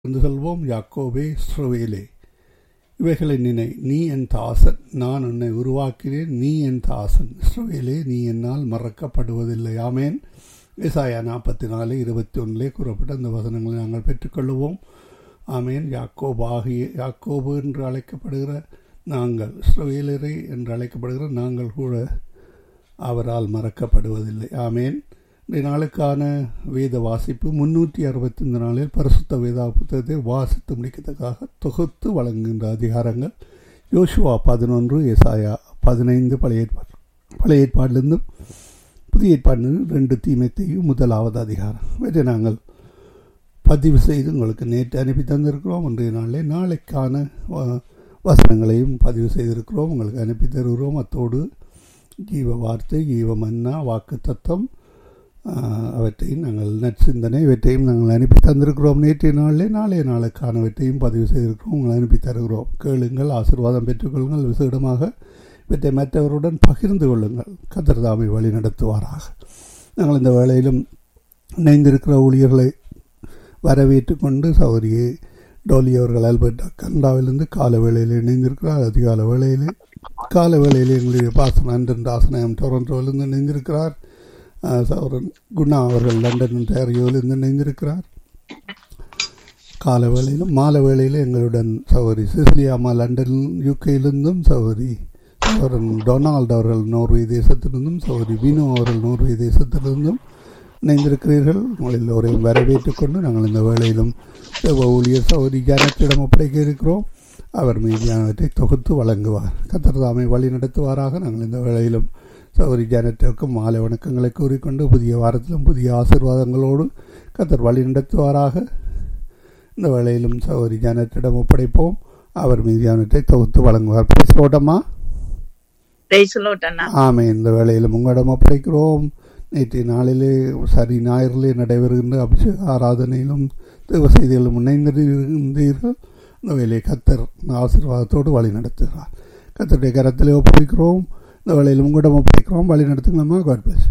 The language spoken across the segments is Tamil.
கடந்து செல்வோம் யாக்கோபே இஸ்ரவேலே இவைகளை நினை நீ என் தாசன் நான் உன்னை உருவாக்கினேன் நீ என் தாசன் இஸ்ரவேலே நீ என்னால் மறக்கப்படுவதில்லை ஆமேன் இசாயா நாற்பத்தி நாலு இருபத்தி ஒன்றிலே கூறப்பட்ட அந்த வசனங்களை நாங்கள் பெற்றுக்கொள்வோம் ஆமேன் யாக்கோப் ஆகிய யாக்கோபு என்று அழைக்கப்படுகிற நாங்கள் இஸ்ரவேலரை என்று அழைக்கப்படுகிற நாங்கள் கூட அவரால் மறக்கப்படுவதில்லை ஆமேன் இன்றைய நாளுக்கான வேத வாசிப்பு முன்னூற்றி அறுபத்தைந்து நாளில் பரிசுத்த வேதா புத்தகத்தை வாசித்து முடிக்கத்தக்காக தொகுத்து வழங்குகின்ற அதிகாரங்கள் யோசுவா பதினொன்று எசாயா பதினைந்து பழைய ஏற்பாடு பழைய ஏற்பாட்டிலிருந்து புதிய ஏற்பாட்டிலிருந்து ரெண்டு தீமைத்தையும் முதலாவது அதிகாரம் இவற்றை நாங்கள் பதிவு செய்து உங்களுக்கு நேற்று அனுப்பி தந்திருக்கிறோம் இன்றைய நாளிலே நாளைக்கான வசனங்களையும் பதிவு செய்திருக்கிறோம் உங்களுக்கு அனுப்பி தருகிறோம் அத்தோடு ஜீவ வார்த்தை ஜீவ மன்னா வாக்கு தத்துவம் அவற்றையும் நாங்கள் நற்சிந்தனை இவற்றையும் நாங்கள் அனுப்பி தந்திருக்கிறோம் நேற்றைய நாளிலே நாளைய நாளுக்கானவற்றையும் பதிவு செய்திருக்கிறோம் உங்களை அனுப்பி தருகிறோம் கேளுங்கள் ஆசீர்வாதம் பெற்றுக்கொள்ளுங்கள் விசேடமாக இவற்றை மற்றவருடன் பகிர்ந்து கொள்ளுங்கள் கதிர்தாமை வழி நடத்துவாராக நாங்கள் இந்த வேளையிலும் இணைந்திருக்கிற ஊழியர்களை வரவேற்று கொண்டு சௌரியை டோலி அவர்கள் ஆல்பர்ட் கனடாவிலிருந்து கால வேளையில் இணைந்திருக்கிறார் அதிகால வேளையிலே கால வேளையில் எங்களுடைய பாசன அன்றன் ஆசனம் டொரண்டோவிலிருந்து இணைந்திருக்கிறார் சௌரன் குணா அவர்கள் லண்டன் டேரியோவிலிருந்து இணைந்திருக்கிறார் கால வேளையிலும் மாலை வேளையில் எங்களுடன் சௌரி சிசிலியாமா லண்டன் யூகேயிலிருந்தும் சௌரி சௌரன் டொனால்டு அவர்கள் நோர்வே தேசத்திலிருந்தும் சௌரி வினு அவர்கள் நோர்வே தேசத்திலிருந்தும் இணைந்திருக்கிறீர்கள் உங்கள் எல்லோரையும் வரவேற்றுக் கொண்டு நாங்கள் இந்த வேளையிலும் தேவ ஊழியர் சௌரி ஜானத்திடம் ஒப்படைக்க இருக்கிறோம் அவர் மீதியானவற்றை தொகுத்து வழங்குவார் கத்தர்தாமை வழி நடத்துவாராக நாங்கள் இந்த வேளையிலும் சௌரி ஜானத்திற்கும் மாலை வணக்கங்களை கூறிக்கொண்டு புதிய வாரத்திலும் புதிய ஆசிர்வாதங்களோடு கத்தர் வழி நடத்துவாராக இந்த வேளையிலும் சௌரி ஜானத்திடம் ஒப்படைப்போம் அவர் மீதியானவற்றை தொகுத்து வழங்குவார் பேசலோட்டமா ஆமே இந்த வேளையிலும் உங்களிடம் ஒப்படைக்கிறோம் நேற்றைய நாளிலே சரி ஞாயிறிலே நடைபெறுகின்ற அபிஷேக ஆராதனையிலும் தேவ செய்திகளும் இணைந்திருந்தீர்கள் இந்த வேலையை கத்தர் ஆசீர்வாதத்தோடு வழி நடத்துகிறார் கத்தருடைய கரத்திலே ஒப்படைக்கிறோம் இந்த வேலையில் உங்களிடம் ஒப்படைக்கிறோம் வழி நடத்துங்களா காட் பிளஸ்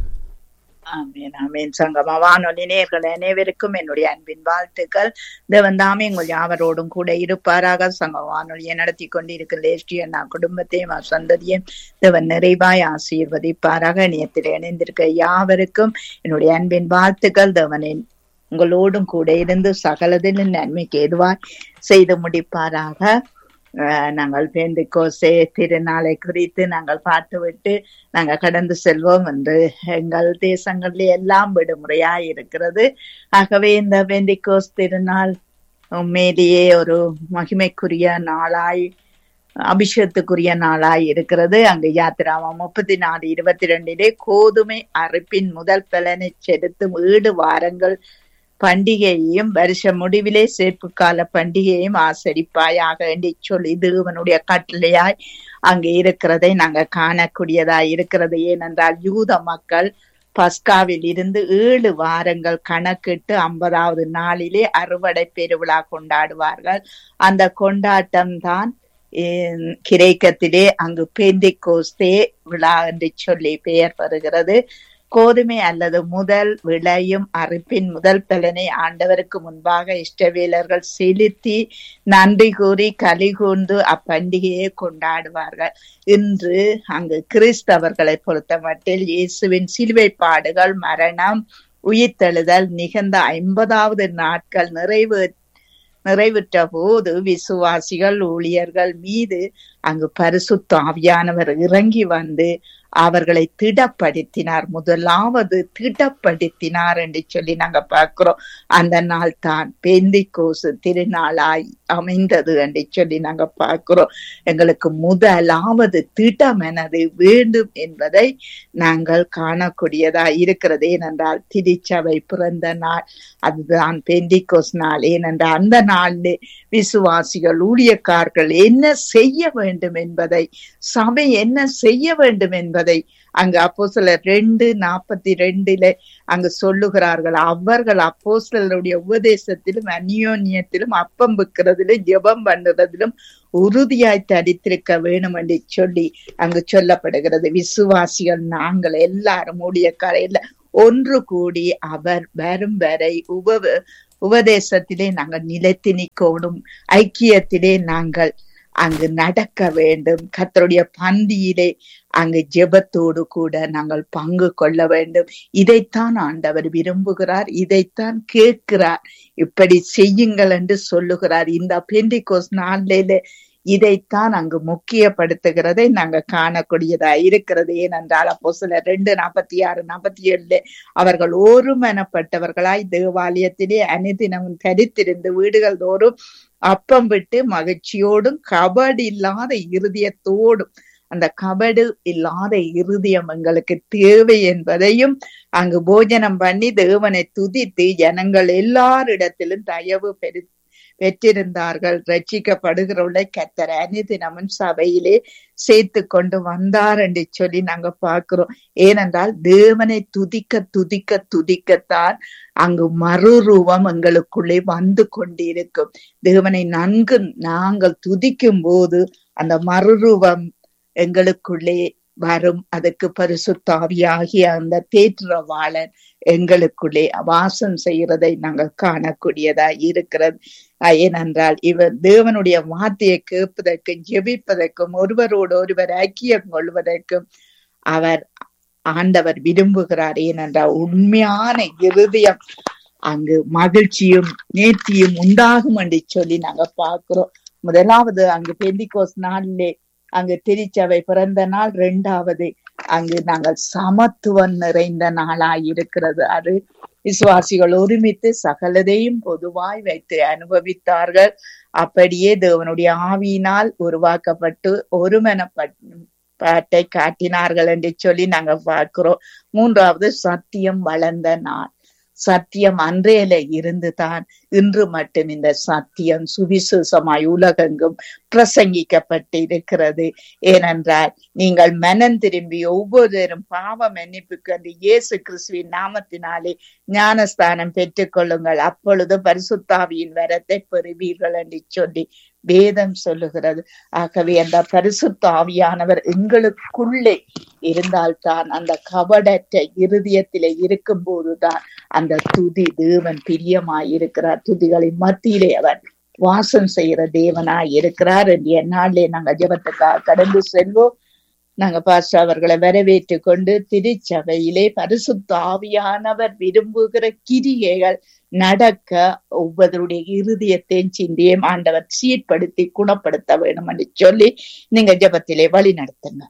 ஆமீன் ஆமீன் சங்கமா வானொலி நேர்கள் அனைவருக்கும் என்னுடைய அன்பின் வாழ்த்துக்கள் தேவன் தாமே உங்கள் யாவரோடும் கூட இருப்பாராக சங்க வானொலியை நடத்தி கொண்டிருக்கிற லேஷ்டி அண்ணா குடும்பத்தையும் சந்ததியும் தேவன் நிறைவாய் ஆசீர்வதிப்பாராக இணையத்தில் இணைந்திருக்க யாவருக்கும் என்னுடைய அன்பின் வாழ்த்துக்கள் தேவனின் உங்களோடும் கூட இருந்து சகலதிலும் நன்மைக்கு எதுவாய் செய்து முடிப்பாராக நாங்கள் பேந்து கோசே திருநாளை குறித்து நாங்கள் பார்த்துவிட்டு நாங்கள் கடந்து செல்வோம் என்று எங்கள் தேசங்களில் எல்லாம் விடுமுறையா இருக்கிறது ஆகவே இந்த பெந்திகோஸ் திருநாள் உண்மையிலேயே ஒரு மகிமைக்குரிய நாளாய் அபிஷேகத்துக்குரிய நாளாய் இருக்கிறது அங்கு யாத்திராம முப்பத்தி நாலு இருபத்தி ரெண்டிலே கோதுமை அறுப்பின் முதல் பலனை செலுத்தும் ஏழு வாரங்கள் பண்டிகையையும் வருஷ முடிவிலே சேர்ப்பு கால பண்டிகையையும் ஆசரிப்பாயாக என்று சொல்லி தேவனுடைய கட்டளையாய் அங்கு இருக்கிறதை நாங்க காணக்கூடியதாய் இருக்கிறது ஏனென்றால் யூத மக்கள் பஸ்காவில் இருந்து ஏழு வாரங்கள் கணக்கிட்டு ஐம்பதாவது நாளிலே அறுவடை பெருவிழா கொண்டாடுவார்கள் அந்த கொண்டாட்டம் தான் கிரேக்கத்திலே அங்கு பேந்தி கோஸ்தே விழா என்று சொல்லி பெயர் பெறுகிறது கோதுமை அல்லது முதல் விளையும் அறுப்பின் முதல் பலனை ஆண்டவருக்கு முன்பாக இஷ்டவேலர்கள் செலுத்தி நன்றி கூறி கலி கூர்ந்து அப்பண்டிகையை கொண்டாடுவார்கள் இன்று அங்கு கிறிஸ்தவர்களை பொறுத்த மட்டில் இயேசுவின் சிலுவை பாடுகள் மரணம் உயிர்த்தெழுதல் நிகழ்ந்த ஐம்பதாவது நாட்கள் நிறைவு நிறைவுற்ற போது விசுவாசிகள் ஊழியர்கள் மீது அங்கு பரிசுத்த ஆவியானவர் இறங்கி வந்து அவர்களை திடப்படுத்தினார் முதலாவது திடப்படுத்தினார் என்று சொல்லி நாங்க பார்க்கிறோம் அந்த நாள் தான் பெந்தி கோசு திருநாளாய் அமைந்தது என்று சொல்லி நாங்க பார்க்கிறோம் எங்களுக்கு முதலாவது திடம் எனது வேண்டும் என்பதை நாங்கள் காணக்கூடியதா இருக்கிறது ஏனென்றால் திருச்சபை பிறந்த நாள் அதுதான் பெந்திகோஸ் நாள் ஏனென்றால் அந்த நாளில் விசுவாசிகள் ஊழியக்காரர்கள் என்ன செய்ய வேண்டும் என்பதை சபை என்ன செய்ய வேண்டும் என்பதை அங்கு அப்போ சில ரெண்டு நாற்பத்தி ரெண்டுல அங்கு சொல்லுகிறார்கள் அவர்கள் அப்போ சிலருடைய உபதேசத்திலும் அந்யோன்யத்திலும் அப்பம் விற்கிறதிலும் ஜெபம் பண்ணுறதிலும் உறுதியாய் தரித்திருக்க வேணும் என்று சொல்லி அங்கு சொல்லப்படுகிறது விசுவாசிகள் நாங்கள் எல்லாரும் ஊழியக்கார ஒன்று கூடி அவர் வரும் வரை உப உபதேசத்திலே நாங்கள் நிலைத்து நிற்கணும் ஐக்கியத்திலே நாங்கள் அங்கு நடக்க வேண்டும் கர்த்தருடைய பந்தியிலே அங்கு ஜெபத்தோடு கூட நாங்கள் பங்கு கொள்ள வேண்டும் இதைத்தான் ஆண்டவர் விரும்புகிறார் இதைத்தான் கேட்கிறார் இப்படி செய்யுங்கள் என்று சொல்லுகிறார் இந்த பெண்டிகோஸ் நாளிலே இதைத்தான் அங்கு முக்கியப்படுத்துகிறதை நாங்க காணக்கூடியதா இருக்கிறது ஏனென்றால் அப்போ சில ரெண்டு நாற்பத்தி ஆறு நாற்பத்தி ஏழுல அவர்கள் ஒருமனப்பட்டவர்களாய் தேவாலயத்திலே அனுதினமும் தரித்திருந்து வீடுகள் தோறும் அப்பம் விட்டு மகிழ்ச்சியோடும் கபடு இல்லாத இருதயத்தோடும் அந்த கபடு இல்லாத இருதயம் எங்களுக்கு தேவை என்பதையும் அங்கு போஜனம் பண்ணி தேவனை துதித்து ஜனங்கள் எல்லாரிடத்திலும் தயவு பெரு பெற்றிருந்தார்கள் ரட்சிக்கப்படுகிறவளை கத்தர் அனுதினமும் சபையிலே சேர்த்து கொண்டு வந்தார் என்று சொல்லி நாங்க பார்க்கிறோம் ஏனென்றால் தேவனை துதிக்க துதிக்க துதிக்கத்தான் அங்கு மறுரூபம் எங்களுக்குள்ளே வந்து கொண்டிருக்கும் தேவனை நன்கு நாங்கள் துதிக்கும் போது அந்த மறுரூபம் எங்களுக்குள்ளே வரும் அதுக்கு பரிசுத்தாவியாகிய அந்த தேற்றவாளன் எங்களுக்குள்ளே வாசம் செய்கிறதை நாங்கள் காணக்கூடியதா இருக்கிறது ஏனென்றால் இவர் தேவனுடைய வார்த்தையை கேட்பதற்கும் ஜெபிப்பதற்கும் ஒருவரோடு ஒருவர் ஐக்கியம் கொள்வதற்கும் அவர் ஆண்டவர் விரும்புகிறார் ஏனென்றால் உண்மையான இருதயம் அங்கு மகிழ்ச்சியும் நேர்த்தியும் உண்டாகும் என்று சொல்லி நாங்க பார்க்கிறோம் முதலாவது அங்கு பெந்திகோஸ் நாளிலே அங்கு திருச்சபை பிறந்த நாள் இரண்டாவது அங்கு நாங்கள் சமத்துவம் நிறைந்த நாளாய் இருக்கிறது அது விசுவாசிகள் ஒருமித்து சகலதையும் பொதுவாய் வைத்து அனுபவித்தார்கள் அப்படியே தேவனுடைய ஆவியினால் உருவாக்கப்பட்டு ஒருமனப்பட்டை காட்டினார்கள் என்று சொல்லி நாங்க பார்க்கிறோம் மூன்றாவது சத்தியம் வளர்ந்த நாள் சத்தியம் அன்றையில இருந்துதான் இன்று மட்டும் இந்த சத்தியம் சுவிசேஷமாய் உலகெங்கும் பிரசங்கிக்கப்பட்டு இருக்கிறது ஏனென்றால் நீங்கள் மனம் திரும்பி ஒவ்வொருவரும் பாவ மன்னிப்புக்கு அந்த இயேசு கிறிஸ்துவின் நாமத்தினாலே ஞானஸ்தானம் பெற்றுக் கொள்ளுங்கள் அப்பொழுது பரிசுத்தாவியின் வரத்தை பெறுவீர்கள் என்று சொல்லி வேதம் சொல்லுகிறது ஆகவே அந்த பரிசுத்த ஆவியானவர் எங்களுக்குள்ளே இருந்தால்தான் அந்த கபடற்ற இருதயத்திலே இருக்கும் போதுதான் அந்த துதி தேவன் பிரியமாய் இருக்கிறார் துதிகளின் மத்தியிலே அவர் வாசம் செய்கிற தேவனாய் இருக்கிறார் என்று என்னாலே நாங்க ஜபத்துக்காக கடந்து செல்வோம் நாங்க பாஸ்டர் அவர்களை வரவேற்று கொண்டு திருச்சபையிலே பரிசுத்த ஆவியானவர் விரும்புகிற கிரியைகள் நடக்க ஒவ்வொருடைய இருதயத்தையும் சிந்தியும் ஆண்டவர் சீர்படுத்தி குணப்படுத்த வேணும் என்று சொல்லி நீங்க ஜபத்திலே வழி நடத்துங்க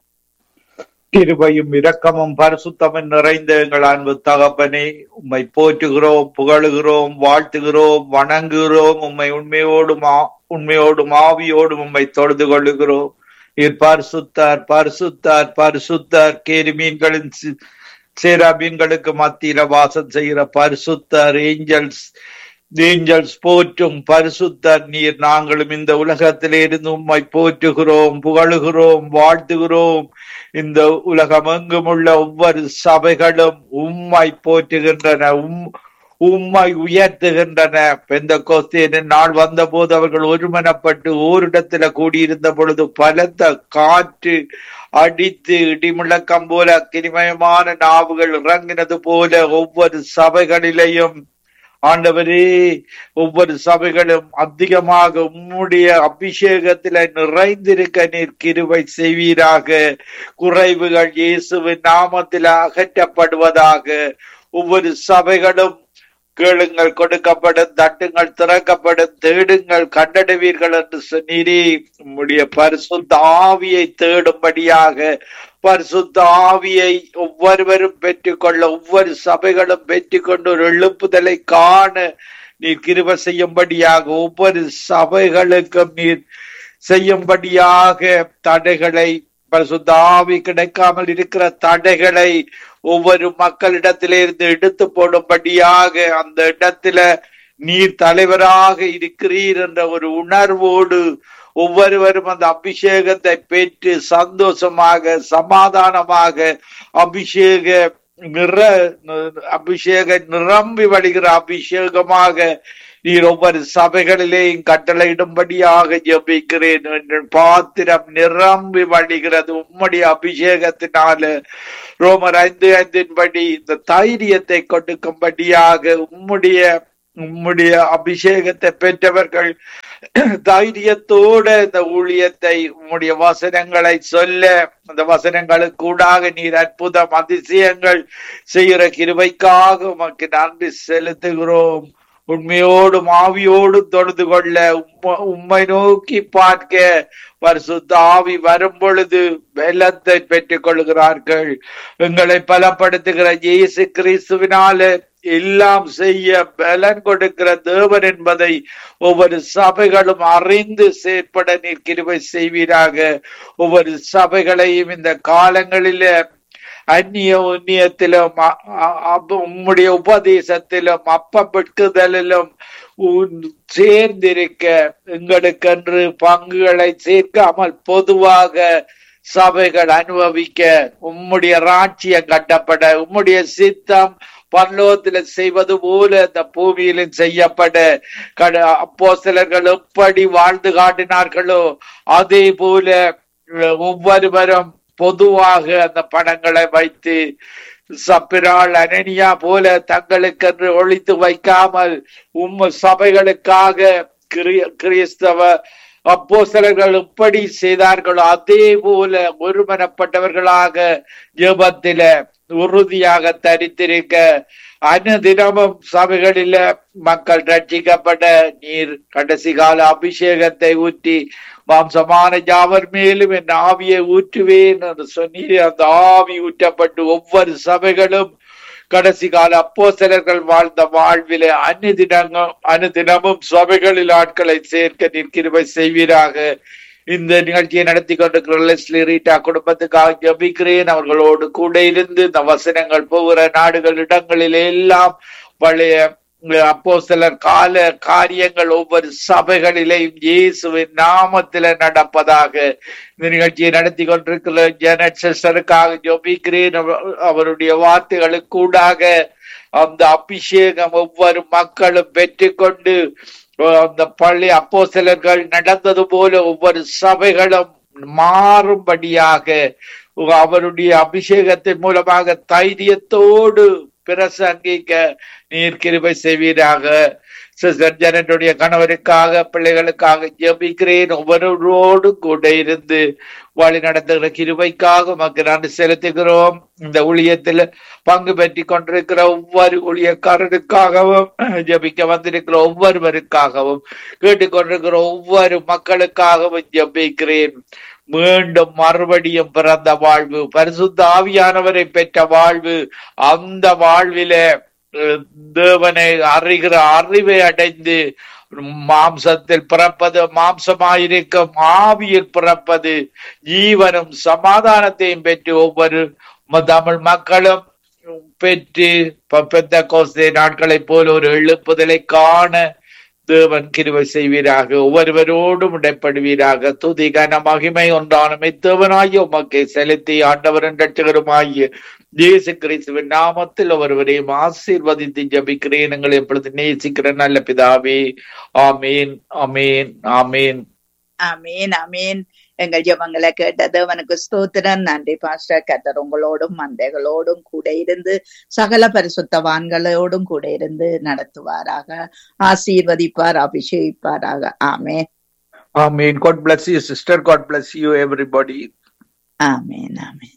கிருபையும் இரக்கமும் பரிசுத்தமும் நிறைந்த எங்கள் அன்பு தகப்பனே உம்மை போற்றுகிறோம் புகழுகிறோம் வாழ்த்துகிறோம் வணங்குகிறோம் உம்மை உண்மையோடும் உண்மையோடும் ஆவியோடும் உம்மை தொழுது கொள்ளுகிறோம் இர் பரிசுத்தார் பரிசுத்தார் பரிசுத்தார் கேரி மீன்களின் சேராபீன்களுக்கு மத்தியில வாசம் செய்கிற பரிசுத்தார் ஏஞ்சல்ஸ் ஏஞ்சல்ஸ் போற்றும் பரிசுத்தர் நீர் நாங்களும் இந்த உலகத்திலே இருந்து உம்மை போற்றுகிறோம் புகழுகிறோம் வாழ்த்துகிறோம் இந்த உலகம் எங்கும் உள்ள ஒவ்வொரு சபைகளும் உம்மை போற்றுகின்றன உம் உம்மை உயர்த்துகின்றன பெந்த கோஸ்தியனின் நாள் வந்த போது அவர்கள் ஒருமனப்பட்டு ஓரிடத்துல கூடியிருந்த பொழுது பலத்த காற்று அடித்து இடிமுழக்கம் போல கிரிமயமான நாவுகள் இறங்கினது போல ஒவ்வொரு சபைகளிலேயும் ஆண்டவரே ஒவ்வொரு சபைகளும் அதிகமாக உம்முடைய அபிஷேகத்தில நிறைந்திருக்க நீர் கிருவை செய்வீராக குறைவுகள் இயேசுவின் நாமத்தில் அகற்றப்படுவதாக ஒவ்வொரு சபைகளும் கேளுங்கள் கொடுக்கப்படும் தட்டுங்கள் திறக்கப்படும் தேடுங்கள் கண்டடுவீர்கள் என்று சொன்னீரே உம்முடைய பரிசுத்த ஆவியை தேடும்படியாக பரிசுத்த ஆவியை ஒவ்வொருவரும் பெற்றுக்கொள்ள ஒவ்வொரு சபைகளும் பெற்றுக்கொண்டு ஒரு எழுப்புதலை காண நீர் கிருப செய்யும்படியாக ஒவ்வொரு சபைகளுக்கும் நீர் செய்யும்படியாக தடைகளை பரிசுத்த ஆவி கிடைக்காமல் இருக்கிற தடைகளை ஒவ்வொரு மக்களிடத்திலிருந்து எடுத்து போடும்படியாக அந்த இடத்துல நீர் தலைவராக இருக்கிறீர் என்ற ஒரு உணர்வோடு ஒவ்வொருவரும் அந்த அபிஷேகத்தை பெற்று சந்தோஷமாக சமாதானமாக அபிஷேக நிற அபிஷேக நிரம்பி வழிகிற அபிஷேகமாக நீர் ஒவ்வொரு சபைகளிலேயும் கட்டளையிடும்படியாக ஜபிக்கிறேன் என் பாத்திரம் நிரம்பி வழிகிறது உம்முடைய அபிஷேகத்தினால ரோமர் ஐந்து ஐந்தின் படி இந்த தைரியத்தை கொடுக்கும்படியாக உம்முடைய உம்முடைய அபிஷேகத்தை பெற்றவர்கள் தைரியத்தோட இந்த ஊழியத்தை உம்முடைய வசனங்களை சொல்ல அந்த வசனங்களுக்கு கூடாக நீர் அற்புதம் அதிசயங்கள் செய்கிற கிருபைக்காக உமக்கு நன்றி செலுத்துகிறோம் உண்மையோடும் ஆவியோடும் தொழுது கொள்ள உம்ம- உம்மை நோக்கி பார்க்க பரிசுத்த ஆவி வரும் பொழுது வெள்ளத்தை பெற்றுக் கொள்கிறார்கள் எங்களை பலப்படுத்துகிற இயேசு கிறிஸ்துவினால எல்லாம் செய்ய பலன் கொடுக்கிற தேவன் என்பதை ஒவ்வொரு சபைகளும் அறிந்து செயற்பட நீர் கிருபை செய்வீராக ஒவ்வொரு சபைகளையும் இந்த காலங்களில அந்நிய உன்னியத்திலும் அ- அ- அப்- உம்முடைய உபதேசத்திலும் அப்பம் வெட்குதலிலும் உன் சேர்ந்திருக்க எங்களுக்கென்று பங்குகளை சேர்க்காமல் பொதுவாக சபைகள் அனுபவிக்க உம்முடைய ராட்சியம் கட்டப்பட உம்முடைய சித்தம் பரலோகத்துல செய்வது போல இந்த பூமியிலும் செய்யப்பட கட அப்போ சிலர்கள் எப்படி வாழ்ந்து காட்டினார்களோ அதே போல அஹ், ஒவ்வொருவரும் பொதுவாக அந்த படங்களை வைத்து சப்பிராள் அனனியா போல தங்களுக்கென்று ஒழித்து வைக்காமல் உம்ம சபைகளுக்காக கிறிய- கிறிஸ்தவ அப்போ சிலர்கள் எப்படி செய்தார்களோ அதே போல ஒருமனப்பட்டவர்களாக ஜெபத்தில உறுதியாக தரித்திருக்க அனுதினமும் சபைகளில மக்கள் ரட்சிக்கப்பட நீர் கடைசி கால அபிஷேகத்தை ஊற்றி மாம்சமான ஜாவர் மேலும் என் ஆவியை ஊற்றுவேன் என்று சொன்னீர் அந்த ஆவி ஊற்றப்பட்டு ஒவ்வொரு சபைகளும் கடைசி கால அப்போஸ்தலர்கள் வாழ்ந்த வாழ்விலே அனுதினமும் அனுதினமும் சபைகளில் ஆட்களை சேர்க்க நிற்கிருவை செய்வீராக இந்த நிகழ்ச்சியை நடத்தி கொண்டிருக்கிற லெஸ்லி ரீட்டா குடும்பத்துக்காக ஜபிக்கிறேன் அவர்களோடு கூட இருந்து இந்த வசனங்கள் போகிற நாடுகள் இடங்களிலே எல்லாம் பழைய அப்போ சிலர் கால காரியங்கள் ஒவ்வொரு சபைகளிலேயும் இயேசுவின் நாமத்தில நடப்பதாக இந்த நிகழ்ச்சியை நடத்தி கொண்டிருக்கிற ஜெனட் சிஸ்டருக்காக ஜபிக்கிறேன் அவர்- அவருடைய வார்த்தைகளுக்கூடாக அந்த அபிஷேகம் ஒவ்வொரு மக்களும் பெற்றுக்கொண்டு அந்த பள்ளி அப்போ சிலர்கள் நடந்தது போல ஒவ்வொரு சபைகளும் மாறும்படியாக அவருடைய அபிஷேகத்தின் மூலமாக தைரியத்தோடு பிரசங்கிக்க நீர் கிருபை செய்வீராக சிஸ்டர் ஜனனுடைய கணவருக்காக பிள்ளைகளுக்காக ஜெபிக்கிறேன் ஒவ்வொருவரோடு கூட இருந்து வழி நடத்துகிற கிருபைக்காக உமக்கு நன்றி செலுத்துகிறோம் இந்த ஊழியத்தில் பங்கு பெற்றி கொண்டிருக்கிற ஒவ்வொரு ஊழியக்காரருக்காகவும் ஜெபிக்க வந்திருக்கிற ஒவ்வொருவருக்காகவும் கேட்டுக்கொண்டிருக்கிற ஒவ்வொரு மக்களுக்காகவும் ஜெபிக்கிறேன் மீண்டும் மறுபடியும் பிறந்த வாழ்வு பரிசுத்த ஆவியானவரை பெற்ற வாழ்வு அந்த வாழ்விலே அஹ், தேவனை அறிகிற அறிவை அடைந்து மாம்சத்தில் பிறப்பது மாம்சமாயிருக்கும் ஆவியில் பிறப்பது ஜீவனும் சமாதானத்தையும் பெற்று ஒவ்வொரு ம- தமிழ் மக்களும் பெற்று பெத்த கோஸ்தே நாட்களைப் போல ஒரு எழுப்புதலை காண தேவன் கிருபை செய்வீராக ஒவ்வொருவரோடும் இடைப்படுவீராக துதி கன மகிமை ஒன்றான மெத்தவனாகிய உமக்கை செலுத்தி ஆண்டவரின் ரட்சகருமாகிய இயேசு கிறிஸ்துவின் நாமத்தில் ஒருவரையும் ஆசீர்வதித்து ஜபிக்கிறேன் எங்களை எப்பொழுது நேசிக்கிற நல்ல பிதாவே ஆமீன் ஆமீன் ஆமீன் அமீன் அமீன் எங்கள் ஜெபங்களை கேட்ட தேவனுக்கு ஸ்தோத்திரம் நன்றி பாஸ்டர் கத்தர் உங்களோடும் மந்தைகளோடும் கூட இருந்து சகல பரிசுத்தவான்களோடும் கூட இருந்து நடத்துவாராக ஆசீர்வதிப்பார் அபிஷேகிப்பாராக ஆமென் ஆமீன் God bless you sister God bless you everybody ஆமென் ஆமென்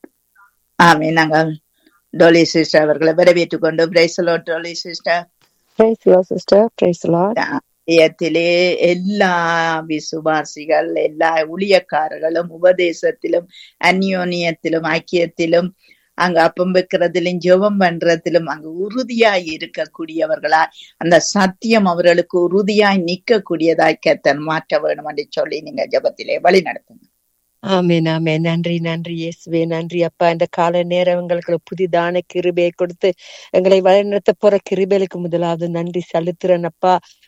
ஆமென் நாங்கள் டோலி சிஸ்டர் அவர்களை வரவேற்றுக் கொண்டு praise the Lord Dolly sister Praise the Lord, sister. Praise the Lord. ஆலயத்திலே எல்லா விசுவாசிகள் எல்லா ஊழியக்காரர்களும் உபதேசத்திலும் அந்யோன்யத்திலும் ஐக்கியத்திலும் அங்க அப்பம் வைக்கிறதிலும் ஜெபம் பண்றதிலும் அங்க உறுதியாய் இருக்கக்கூடியவர்களா அந்த சத்தியம் அவர்களுக்கு உறுதியாய் நிற்கக்கூடியதாய் கத்தன் மாற்ற வேணும் என்று சொல்லி நீங்க ஜெபத்திலே வழி நடத்துங்க ஆமென் ஆமென் நன்றி நன்றி இயேசுவே நன்றி அப்பா இந்த கால நேரம் எங்களுக்கு புதிதான கிருபையை கொடுத்து எங்களை வழிநடத்த போற கிருபைகளுக்கு முதலாவது நன்றி செலுத்துறேன் அப்பா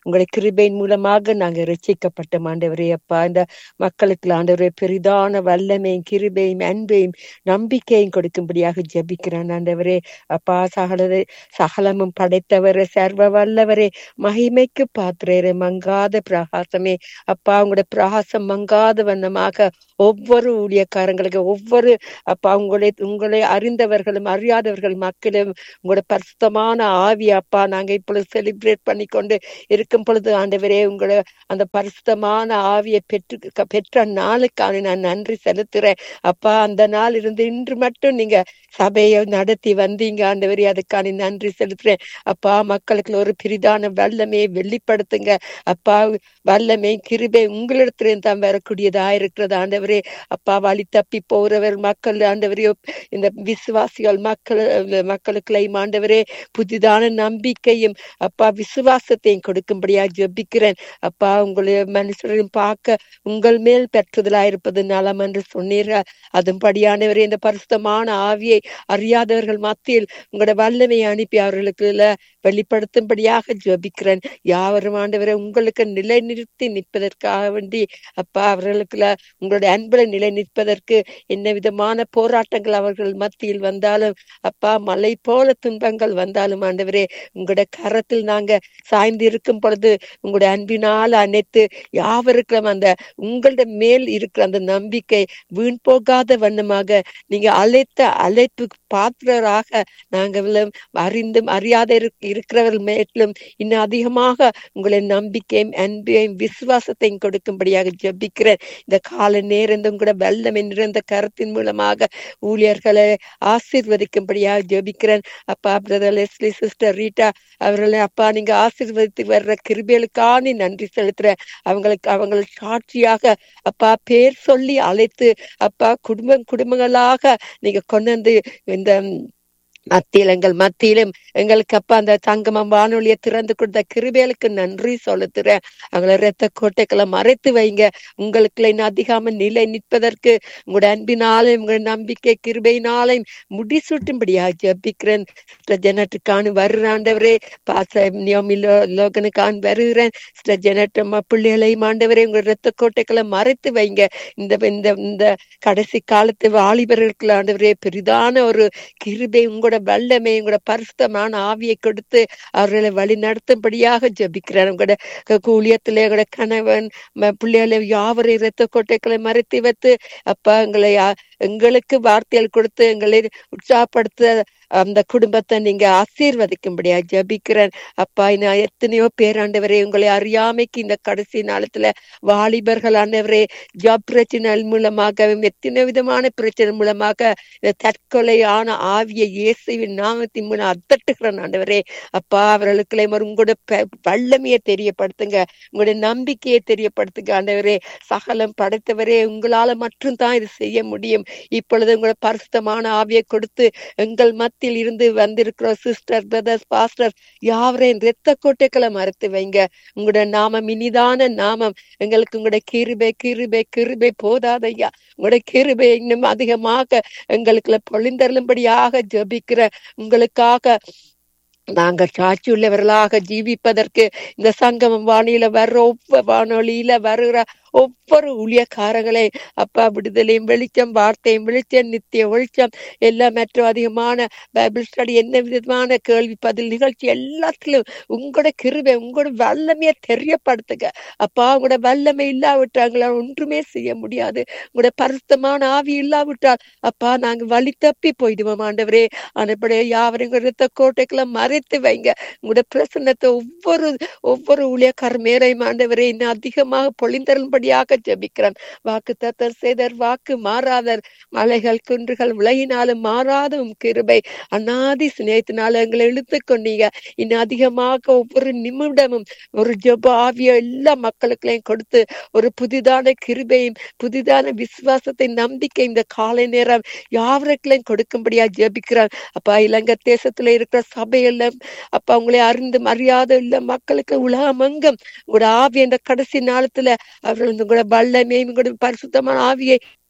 உங்களுடைய கிருபையின் மூலமாக நாங்க ரட்சிக்கப்பட்ட ஆண்டவரே அப்பா இந்த மக்களுக்கு ஆண்டவரே பெரிதான வல்லமையும் கிருபையும் அன்பையும் நம்பிக்கையும் கொடுக்கும்படியாக ஜெபிக்கிறேன் ஆண்டவரே அப்பா சகல சகலமும் படைத்தவரே சர்வ வல்லவரே மகிமைக்கு பாத்திரரே மங்காத பிரகாசமே அப்பா உங்களுடைய பிரகாசம் மங்காத வண்ணமாக ஒவ்வொரு ஊழியக்காரங்களுக்கு ஒவ்வொரு அப்பா உங்களை உங்களை அறிந்தவர்களும் அறியாதவர்கள் மக்களும் உங்களோட பரிசுத்தமான ஆவி அப்பா நாங்க இப்பொழுது செலிப்ரேட் பண்ணி கொண்டு இருக்கும் பொழுது ஆண்டவரே உங்களை அந்த பரிசுத்தமான ஆவியை பெற்று க- பெற்ற நாளுக்கான நான் நன்றி செலுத்துறேன் அப்பா அந்த நாள் இருந்து இன்று மட்டும் நீங்க சபையை நடத்தி வந்தீங்க ஆண்டவரே அதுக்கான நன்றி செலுத்துறேன் அப்பா மக்களுக்கு ஒரு பிரிதான வல்லமையை வெளிப்படுத்துங்க அப்பா வல்லமை கிருபை உங்களிடத்திலிருந்து தான் வரக்கூடியதா இருக்கிறது ஆண்டவரே அப்பா வழி தப்பி போறவர் மக்கள் ஆண்டவரே இந்த விசுவாசிகள் மக்கள் மக்களுக்குள்ளையும் ஆண்டவரே புதிதான நம்பிக்கையும் அப்பா விசுவாசத்தையும் கொடுக்கும்படியா ஜெபிக்கிறேன் அப்பா உங்களை மனுஷரையும் பார்க்க உங்கள் மேல் பெற்றுதலா இருப்பது நலம் என்று சொன்னீர்கள் அதுபடியானவரே இந்த பரிசுத்தமான ஆவியை அறியாதவர்கள் மத்தியில் உங்களோட வல்லமையை அனுப்பி அவர்களுக்கு வெளிப்படுத்தும்படியாக ஜெபிக்கிறேன் யாவரும் ஆண்டவரை உங்களுக்கு நிலை நிறுத்தி நிற்பதற்காக வேண்டி அப்பா அவர்களுக்குள்ள உங்களுடைய அன்புல நிலை நிற்பதற்கு என்ன விதமான போராட்டங்கள் அவர்கள் மத்தியில் வந்தாலும் அப்பா மலை போல துன்பங்கள் வந்தாலும் ஆண்டவரே உங்களுடைய கரத்தில் நாங்க சாய்ந்து இருக்கும் பொழுது உங்களுடைய அன்பினால் அனைத்து யாவருக்கும் அந்த உங்களுடைய மேல் இருக்கிற அந்த நம்பிக்கை வீண் போகாத வண்ணமாக நீங்க அழைத்த அழைப்புக்கு பாத்திரராக நாங்கள் அறிந்தும் அறியாத இருக்- இருக்கிறவர்கள் மேலும் இன்னும் அதிகமாக உங்களை நம்பிக்கையும் அன்பையும் விசுவாசத்தையும் கொடுக்கும்படியாக ஜெபிக்கிறேன் இந்த கால நேரம் கூட வெள்ளம் நிறைந்த கருத்தின் மூலமாக ஊழியர்களை ஆசீர்வதிக்கும்படியாக ஜெபிக்கிறேன் அப்பா பிரதர் லெஸ்லி சிஸ்டர் ரீட்டா அவர்களை அப்பா நீங்க ஆசீர்வதித்து வர்ற கிருபைகளுக்கான நன்றி செலுத்துறேன் அவங்களுக்கு அவங்களை சாட்சியாக அப்பா பேர் சொல்லி அழைத்து அப்பா குடும்பம் குடும்பங்களாக நீங்க கொண்டு வந்து இந்த மத்தியில் எங்கள் மத்தியிலும் எங்களுக்கு அப்பா அந்த தங்கமம் வானொலியை திறந்து கொடுத்த கிருபைகளுக்கு நன்றி செலுத்துறேன் அவங்களை ரத்த கோட்டைகளை மறைத்து வைங்க உங்களுக்கு இன்னும் அதிகமா நிலை நிற்பதற்கு உங்களோட அன்பினாலும் உங்களோட நம்பிக்கை கிருபையினாலையும் முடிசூட்டும்படியா ஜெபிக்கிறேன் சிஸ்டர் ஜெனட்டுக்கான வருகிறாண்டவரே பாச நியோமி லோ- லோகனுக்கான வருகிறேன் சிஸ்டர் ஜெனட் அம்மா பிள்ளைகளையும் ஆண்டவரே உங்களோட ரத்த கோட்டைகளை மறைத்து வைங்க இந்த இந்த இந்த கடைசி காலத்து வாலிபர்களுக்கு ஆண்டவரே பெரிதான ஒரு கிருபை உங்களோட வல்லமை உங்களோட பரிசுத்தமான ஆவியை கொடுத்து அவர்களை வழி நடத்தும்படியாக ஜெபிக்கிறேன் உங்களோட க- ஊழியத்திலே உங்களோட கணவன் ம- பிள்ளைகளை யாவரை இரத்த கோட்டைகளை மறைத்து வைத்து அப்பா எங்களை ஆ- எங்களுக்கு வார்த்தைகள் கொடுத்து எங்களை உற்சாகப்படுத்த அந்த குடும்பத்தை நீங்க ஆசீர்வதிக்கும்படியா ஜெபிக்கிறேன் அப்பா நான் எத்தனையோ பேர் ஆண்டவரே உங்களை அறியாமைக்கு இந்த கடைசி நாளத்துல வாலிபர்கள் ஆண்டவரே ஜாப் பிரச்சனை மூலமாகவும் எத்தனை விதமான பிரச்சனை மூலமாக இந்த தற்கொலையான ஆவியை இயேசுவின் நாமத்தின் மூலம் அத்தட்டுகிறேன் ஆண்டவரே அப்பா அவர்களுக்கு ஒரு உங்களோட ப- வல்லமையை தெரியப்படுத்துங்க உங்களுடைய நம்பிக்கையை தெரியப்படுத்துங்க ஆண்டவரே சகலம் படைத்தவரே உங்களால மட்டும்தான் இது செய்ய முடியும் இப்பொழுது உங்களோட பரிசுத்தமான ஆவியை கொடுத்து எங்கள் மத்தியில் இருந்து வந்திருக்கிற சிஸ்டர் பிரதர்ஸ் பாஸ்டர் யாவரையும் இரத்த கோட்டைகளை மறைத்து வைங்க உங்களோட நாமம் இனிதான நாமம் எங்களுக்கு உங்களோட கிருபை கிருபை கிருபை போதாதையா உங்களோட கிருபை இன்னும் அதிகமாக எங்களுக்கு பொழிந்தருளும்படியாக ஜெபிக்கிற உங்களுக்காக நாங்கள் சாட்சி உள்ளவர்களாக ஜீவிப்பதற்கு இந்த சங்கமம் வானில வர்ற ஒவ்வொரு வானொலியில வருகிற ஒவ்வொரு ஊழியக்காரங்களை அப்பா விடுதலையும் வெளிச்சம் வார்த்தையும் வெளிச்சம் நித்திய வெளிச்சம் எல்லாம் மற்றும் அதிகமான பைபிள் ஸ்டடி என்ன விதமான கேள்வி பதில் நிகழ்ச்சி எல்லாத்திலும் உங்களோட கிருபை உங்களோட வல்லமையை தெரியப்படுத்துங்க அப்பா உங்களோட வல்லமை இல்லாவிட்டாங்களா ஒன்றுமே செய்ய முடியாது உங்களோட பரிசுத்தமான ஆவி இல்லாவிட்டால் அப்பா நாங்க வழி தப்பி போயிடுவோம் ஆண்டவரே அனுப்படைய யாவரையும் இரத்த கோட்டைகளை மறைத்து வைங்க உங்களோட பிரசன்னத்தை ஒவ்வொரு ஒவ்வொரு ஊழியக்கார மேரையும் ஆண்டவரே இன்னும் அதிகமாக பொழிந்தரும்படியாக ஜெபிக்கிறேன் வாக்கு தத்தர் செய்தர் வாக்கு மாறாதர் மலைகள் குன்றுகள் விலகினாலும் மாறாத உம் கிருபை அநாதி சிநேகத்தினால எங்களை இழுத்து கொண்டீங்க இன்னும் அதிகமாக ஒவ்வொரு நிமிடமும் ஒரு ஜெப ஆவிய எல்லா மக்களுக்களையும் கொடுத்து ஒரு புதிதான கிருபையும் புதிதான விசுவாசத்தை நம்பிக்கை இந்த காலை நேரம் யாவருக்களையும் கொடுக்கும்படியா ஜெபிக்கிறான் அப்பா இலங்கை தேசத்துல இருக்கிற சபையெல்லாம் அப்பா உங்களை அறிந்து அறியாத இல்ல மக்களுக்கு உலகமங்கம் உங்களோட ஆவி என்ற கடைசி நாளத்துல அவர்கள் உங்களோட வல்லமையும் உங்களோட பரிசுத்தமான ஆவியை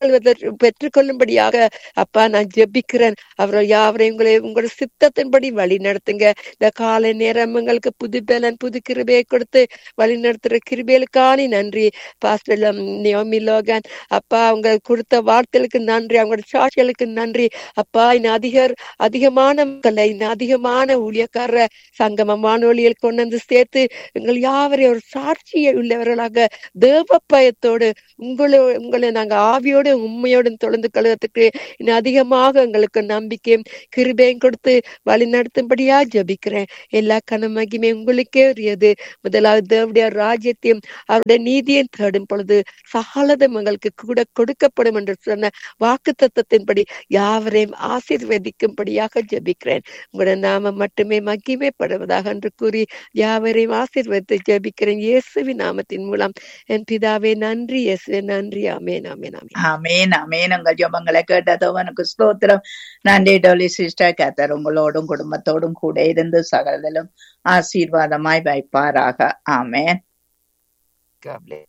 பெற்றுக்கொள்வதற்கு பெற்றுக்கொள்ளும்படியாக அப்பா நான் ஜெபிக்கிறேன் அவரை யாவரை உங்களை உங்களோட சித்தத்தின்படி வழி நடத்துங்க இந்த காலை நேரம் எங்களுக்கு புது பலன் புது கிருபையை கொடுத்து வழி நடத்துற கிருபைகளுக்கான நன்றி பாஸ்டர் நியோமி லோகன் அப்பா அவங்க கொடுத்த வார்த்தைகளுக்கு நன்றி அவங்களோட சாட்சிகளுக்கு நன்றி அப்பா இன்னும் அதிகர் அதிகமான மக்களை இன்னும் அதிகமான ஊழியக்காரர சங்கம வானொலியில் கொண்டு வந்து சேர்த்து எங்கள் யாவரையும் ஒரு சாட்சியை உள்ளவர்களாக தேவ பயத்தோடு உங்களை உங்களை நாங்க ஆவியோடு உண்மையோடு தொடர்ந்து கழுவத்துக்கு இன்னும் அதிகமாக எங்களுக்கு நம்பிக்கையும் கிருபையும் கொடுத்து வழி நடத்தும்படியா ஜபிக்கிறேன் எல்லா கன மகிமே உங்களுக்கே உரியது முதலாவது தேவடைய ராஜ்யத்தையும் அவருடைய நீதியையும் தேடும் பொழுது சகலதும் எங்களுக்கு கூட கொடுக்கப்படும் என்று சொன்ன வாக்கு தத்துவத்தின்படி யாவரையும் ஆசீர்வதிக்கும்படியாக ஜபிக்கிறேன் உங்களுடைய நாமம் மட்டுமே மகிமைப்படுவதாக என்று கூறி யாவரையும் ஆசீர்வதித்து ஜபிக்கிறேன் இயேசுவின் நாமத்தின் மூலம் என் பிதாவே நன்றி இயேசுவே நன்றி ஆமேன் ஆமேன் ஆமேன் ஆமேன் ஆமேன் உங்கள் ஜபங்களை கேட்டதவனுக்கு ஸ்தோத்திரம் நன்றி டோலி சிஸ்டர் கத்தர் உங்களோடும் குடும்பத்தோடும் கூட இருந்து சகலதிலும் ஆசீர்வாதமாய் வைப்பாராக ஆமேன் God bless.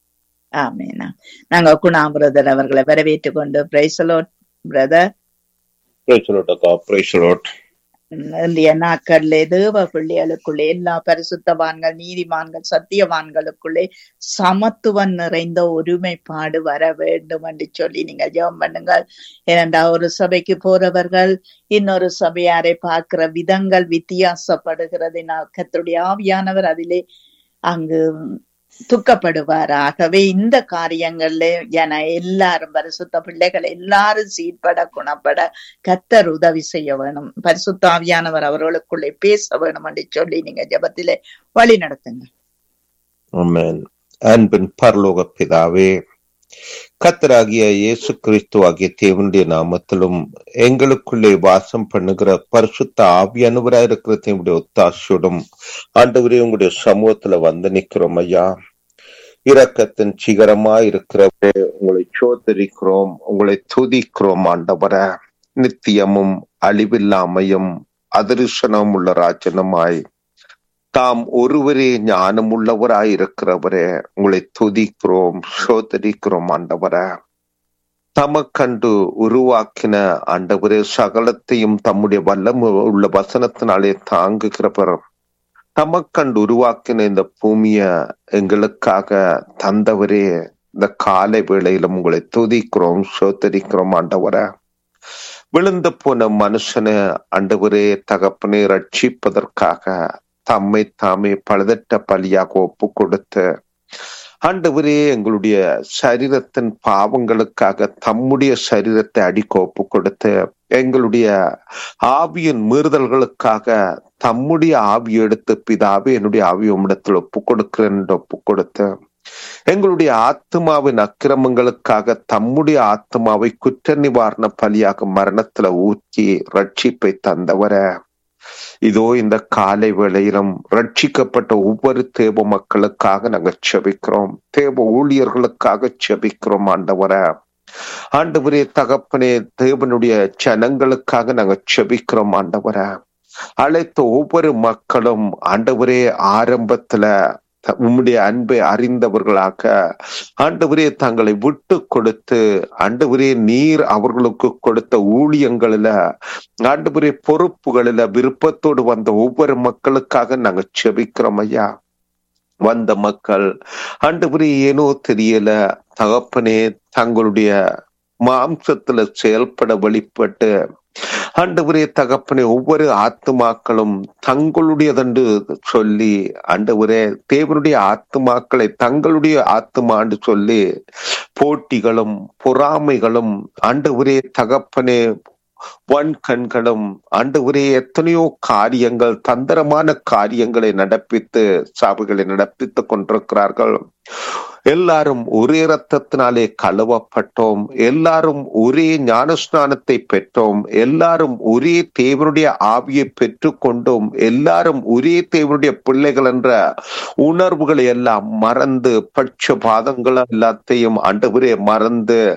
ஆமேனா நாங்க குணா பிரதர் அவர்களை வரவேற்றுக் கொண்டு praise the Lord brother Praise the Lord, அக்கா. Praise the Lord. இந்திய நாட்களிலே தேவ பிள்ளைகளுக்குள்ளே எல்லா பரிசுத்தவான்கள் நீதிமான்கள் சத்தியவான்களுக்குள்ளே சமத்துவம் நிறைந்த ஒருமைப்பாடு வர வேண்டும் என்று சொல்லி நீங்க ஜெபம் பண்ணுங்கள் ஏனென்றா ஒரு சபைக்கு போறவர்கள் இன்னொரு சபையாரை பார்க்கிற விதங்கள் வித்தியாசப்படுகிறதினால் கர்த்தருடைய ஆவியானவர் அதிலே அங்கு துக்கப்படுவார் ஆகவே இந்த காரியங்கள்ல என எல்லாரும் பரிசுத்த பிள்ளைகள் எல்லாரும் சீர்பட குணப்பட கத்தர் உதவி செய்ய வேணும் பரிசுத்த ஆவியானவர் அவர்களுக்குள்ளே பேச வேணும் என்று சொல்லி நீங்க ஜெபத்திலே வழி நடத்துங்க ஆமென். அன்பின் பரலோக பிதாவே கத்தராகிய இயேசு கிறிஸ்து ஆகிய தேவனுடைய நாமத்திலும் எங்களுக்குள்ளே வாசம் பண்ணுகிற பரிசுத்த ஆவியானவராய் இருக்கிற தேவனுடைய ஒத்தாசையோடும் ஆண்டவரே உங்களுடைய சமூகத்துல வந்து நிக்கிறோம் ஐயா இரக்கத்தின் சிகரமாய் இருக்கிறவரே உங்களை சோதரிக்கிறோம் உங்களை துதிக்கிறோம் ஆண்டவரே நித்தியமும் அழிவில்லாமையும் அதிருஷனம் உள்ள ராஜனமாய் தாம் ஒருவரே ஞானம் உள்ளவராய் இருக்கிறவரே உங்களை துதிக்கிறோம் சோதரிக்கிறோம் ஆண்டவரே தமக்கண்டு உருவாக்கின ஆண்டவரே சகலத்தையும் தம்முடைய வல்லம் உள்ள வசனத்தினாலே தாங்குகிறவர் தமக்கண்டு உருவாக்கின இந்த பூமிய எங்களுக்காக தந்தவரே இந்த காலை வேளையிலும் உங்களை துதிக்கிறோம் சோதரிக்கிறோம் ஆண்டவரே விழுந்து போன மனுஷனை ஆண்டவரே தகப்பனை ரட்சிப்பதற்காக தம்மை தாமே பழுதற்ற பலியாக ஒப்பு கொடுத்து ஆண்டவரே எங்களுடைய சரீரத்தின் பாவங்களுக்காக தம்முடைய சரீரத்தை அடிக்க ஒப்பு கொடுத்து எங்களுடைய ஆவியின் மீறுதல்களுக்காக தம்முடைய ஆவி எடுத்து பிதாவே என்னுடைய ஆவி உம்மிடத்தில் ஒப்பு கொடுக்கிறேன் என்று ஒப்பு கொடுத்து எங்களுடைய ஆத்மாவின் அக்கிரமங்களுக்காக தம்முடைய ஆத்மாவை குற்ற நிவாரண பலியாக மரணத்துல ஊற்றி ரட்சிப்பை தந்தவரை இதோ இந்த காலை வேளையிலும் ரட்சிக்கப்பட்ட ஒவ்வொரு தேவ மக்களுக்காக நாங்க செபிக்கிறோம் தேவ ஊழியர்களுக்காக செபிக்கிறோம் ஆண்டவரை ஆண்டவரே தகப்பனே தேவனுடைய ஜனங்களுக்காக நாங்க செபிக்கிறோம் ஆண்டவரை அழைத்த ஒவ்வொரு மக்களும் ஆண்டவரே ஆரம்பத்துல த- உம்முடைய அன்பை அறிந்தவர்களாக ஆண்டவரே தங்களை விட்டு கொடுத்து ஆண்டவரே நீர் அவர்களுக்கு கொடுத்த ஊழியங்களில ஆண்டவரே பொறுப்புகளில விருப்பத்தோடு வந்த ஒவ்வொரு மக்களுக்காக நாங்க செபிக்கிறோம் ஐயா வந்த மக்கள் ஆண்டவரே ஏனோ தெரியல தகப்பனே தங்களுடைய மாம்சத்துல செயல்பட வெளிப்பட்டு ஆண்டவரே தகப்பனே ஒவ்வொரு ஆத்துமாக்களும் தங்களுடையதென்று சொல்லி ஆண்டவரே தேவனுடைய ஆத்துமாக்களை தங்களுடைய ஆத்துமான்னு சொல்லி போட்டிகளும் பொறாமைகளும் ஆண்டவரே தகப்பனே வன் கண்களும் ஆண்டவரே எத்தனையோ காரியங்கள் தந்திரமான காரியங்களை நடப்பித்து சபைகளை நடப்பித்துக் கொண்டிருக்கிறார்கள் எல்லாரும் ஒரே ரத்தத்தினாலே கழுவப்பட்டோம் எல்லாரும் ஒரே ஞானஸ்நானத்தை பெற்றோம் எல்லாரும் ஒரே தேவனுடைய ஆவியை பெற்றுக் கொண்டோம் எல்லாரும் ஒரே தேவனுடைய பிள்ளைகள் என்ற உணர்வுகளை எல்லாம் மறந்து பட்சபாதங்கள் எல்லாத்தையும் ஆண்டவரே மறந்து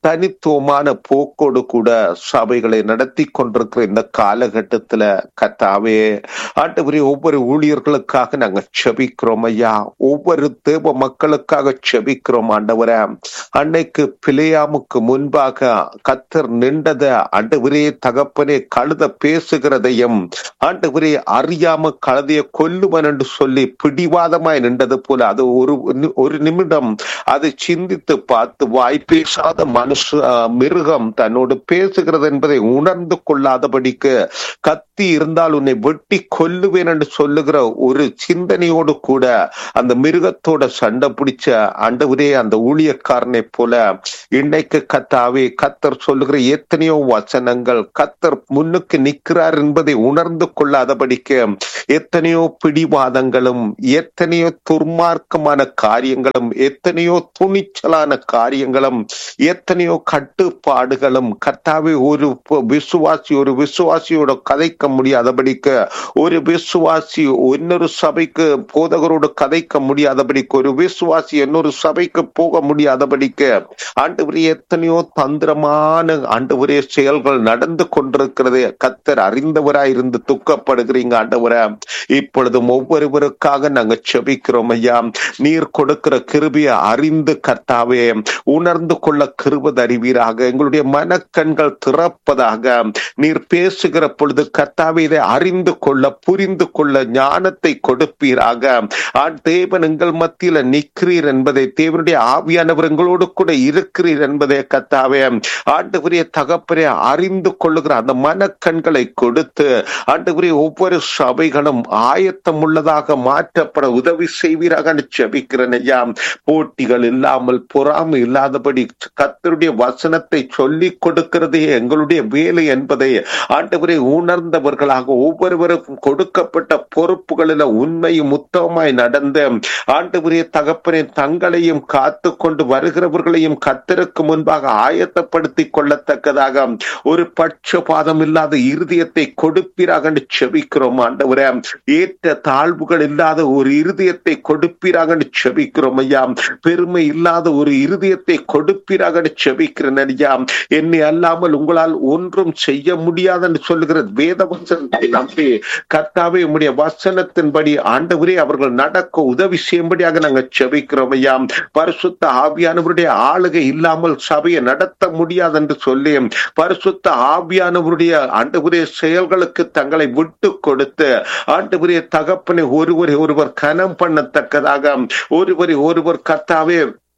தனித்துவமான போக்கோடு கூட சபைகளை நடத்தி கொண்டிருக்கிற இந்த காலகட்டத்துல கத்தாவே ஆண்டவரே ஒவ்வொரு ஊழியர்களுக்காக நாங்க செபிக்கிறோம் ஐயா ஒவ்வொரு தேவ மக்களுக்காக செபிக்கிறோம் ஆண்டவரே அன்னைக்கு பிழையாமுக்கு முன்பாக கத்தர் நின்றத ஆண்டவரே தகப்பனே கழுத பேசுகிறதையும் ஆண்டவரே அறியாம கழுதைய கொல்லுவன் என்று சொல்லி பிடிவாதமாய் நின்றது போல அது ஒரு ஒரு நிமிடம் அதை சிந்தித்து பார்த்து வாய் பேசாத மனுஷ மிருகம் தன்னோடு பேசுகிறது என்பதை உணர்ந்து கொள்ளாதபடிக்கு கத்தி இருந்தால் உன்னை வெட்டி கொல்லுவேன் என்று சொல்லுகிற ஒரு சிந்தனையோடு கூட அந்த மிருகத்தோட சண்டை பிடிச்ச ஆண்டவரே அந்த ஊழியக்காரனை போல இன்னைக்கு கத்தாவே கத்தர் சொல்லுகிற எத்தனையோ வசனங்கள் கத்தர் முன்னுக்கு நிற்கிறார் என்பதை உணர்ந்து கொள்ளாதபடிக்கு எத்தனையோ பிடிவாதங்களும் எத்தனையோ துர்மார்க்கமான காரியங்களும் எத்தனையோ துணிச்சலான காரியங்களும் எத்தனையோ கட்டுப்பாடுகளும் கர்த்தாவே ஒரு விசுவாசி ஒரு விசுவாசியோட கதைக்க முடியாதபடிக்கு ஒரு விசுவாசி இன்னொரு சபைக்கு போதகரோடு கதைக்க முடியாதபடிக்கு ஒரு விசுவாசி இன்னொரு சபைக்கு போக முடியாதபடிக்கு ஆண்டவரே எத்தனையோ தந்திரமான ஆண்டவரே செயல்கள் நடந்து கொண்டிருக்கிறது கத்தர் அறிந்தவராய் இருந்து துக்கப்படுகிறீங்க ஆண்டவரே இப்பொழுதும் ஒவ்வொருவருக்காக நாங்க செபிக்கிறோம் ஐயா நீர் கொடுக்கிற கிருபியை அறிந்து கர்த்தாவே உணர்ந்து கொள்ள கிருபது அறிவீராக எங்களுடைய மனக்கண்கள் திறப்பதாக நீர் பேசுகிற பொழுது கர்த்தாவே இதை அறிந்து கொள்ள புரிந்து கொள்ள ஞானத்தை கொடுப்பீராக ஆண் தேவன் எங்கள் மத்தியில நிற்கிறீர் என்பதை தேவனுடைய ஆவியானவர் எங்களோடு கூட இருக்கிறீர் என்பதை கத்தாவே ஆண்டுபுரிய தகப்பரை அறிந்து கொள்ளுகிற அந்த மனக்கண்களை கொடுத்து ஆண்டுபுரிய ஒவ்வொரு சபைகளும் ஆயத்தம் உள்ளதாக மாற்றப்பட உதவி செய்வீராக செபிக்கிறேன் ஐயா போட்டிகள் இல்லாமல் பொறாமை இல்லாதபடி கத்தருடைய வசனத்தை சொல்லி கொடுக்கிறதே எங்களுடைய வேலை என்பதை ஆண்டவரை உணர்ந்தவர்களாக ஒவ்வொருவருக்கும் கொடுக்கப்பட்ட பொறுப்புகளில் உண்மையும் உத்தமமாய் நடந்த ஆண்டவரே தகப்பனே தங்களையும் காத்து கொண்டு வருகிறவர்களையும் கத்தருக்கு முன்பாக ஆயத்தப்படுத்தி கொள்ளத்தக்கதாக ஒரு பட்சபாதம் இல்லாத இருதயத்தை கொடுப்பீராக செபிக்கிறோம் ஆண்டவரே ஏற்ற தாழ்வுகள் இல்லாத ஒரு இருதயத்தை கொடுப்பீராக செபிக்கிறோம் ஐயா பெருமை இல்லாத ஒரு இருதயத்தை கொடுப்பீராக செபிக்கிறேன் ஐயா என்னை அல்லாமல் உங்களால் ஒன்றும் செய்ய முடியாது என்று சொல்லுகிற வேத வசனத்தை நம்பி கர்த்தாவே உம்முடைய வசனத்தின்படி ஆண்டவரே அவர்கள் நடக்க உதவி செய்யும்படியாக நாங்கள் செபிக்கிறோம் ஐயா பரிசுத்த ஆவியானவருடைய ஆளுகை இல்லாமல் சபையை நடத்த முடியாது என்று சொல்லி பரிசுத்த ஆவியானவருடைய ஆண்டவருடைய செயல்களுக்கு தங்களை விட்டு கொடுத்து ஆண்டவருடைய தகப்பனை ஒருவரை ஒருவர் கனம் பண்ணத்தக்கதாக ஒருவரை ஒருவர் கர்த்தாவே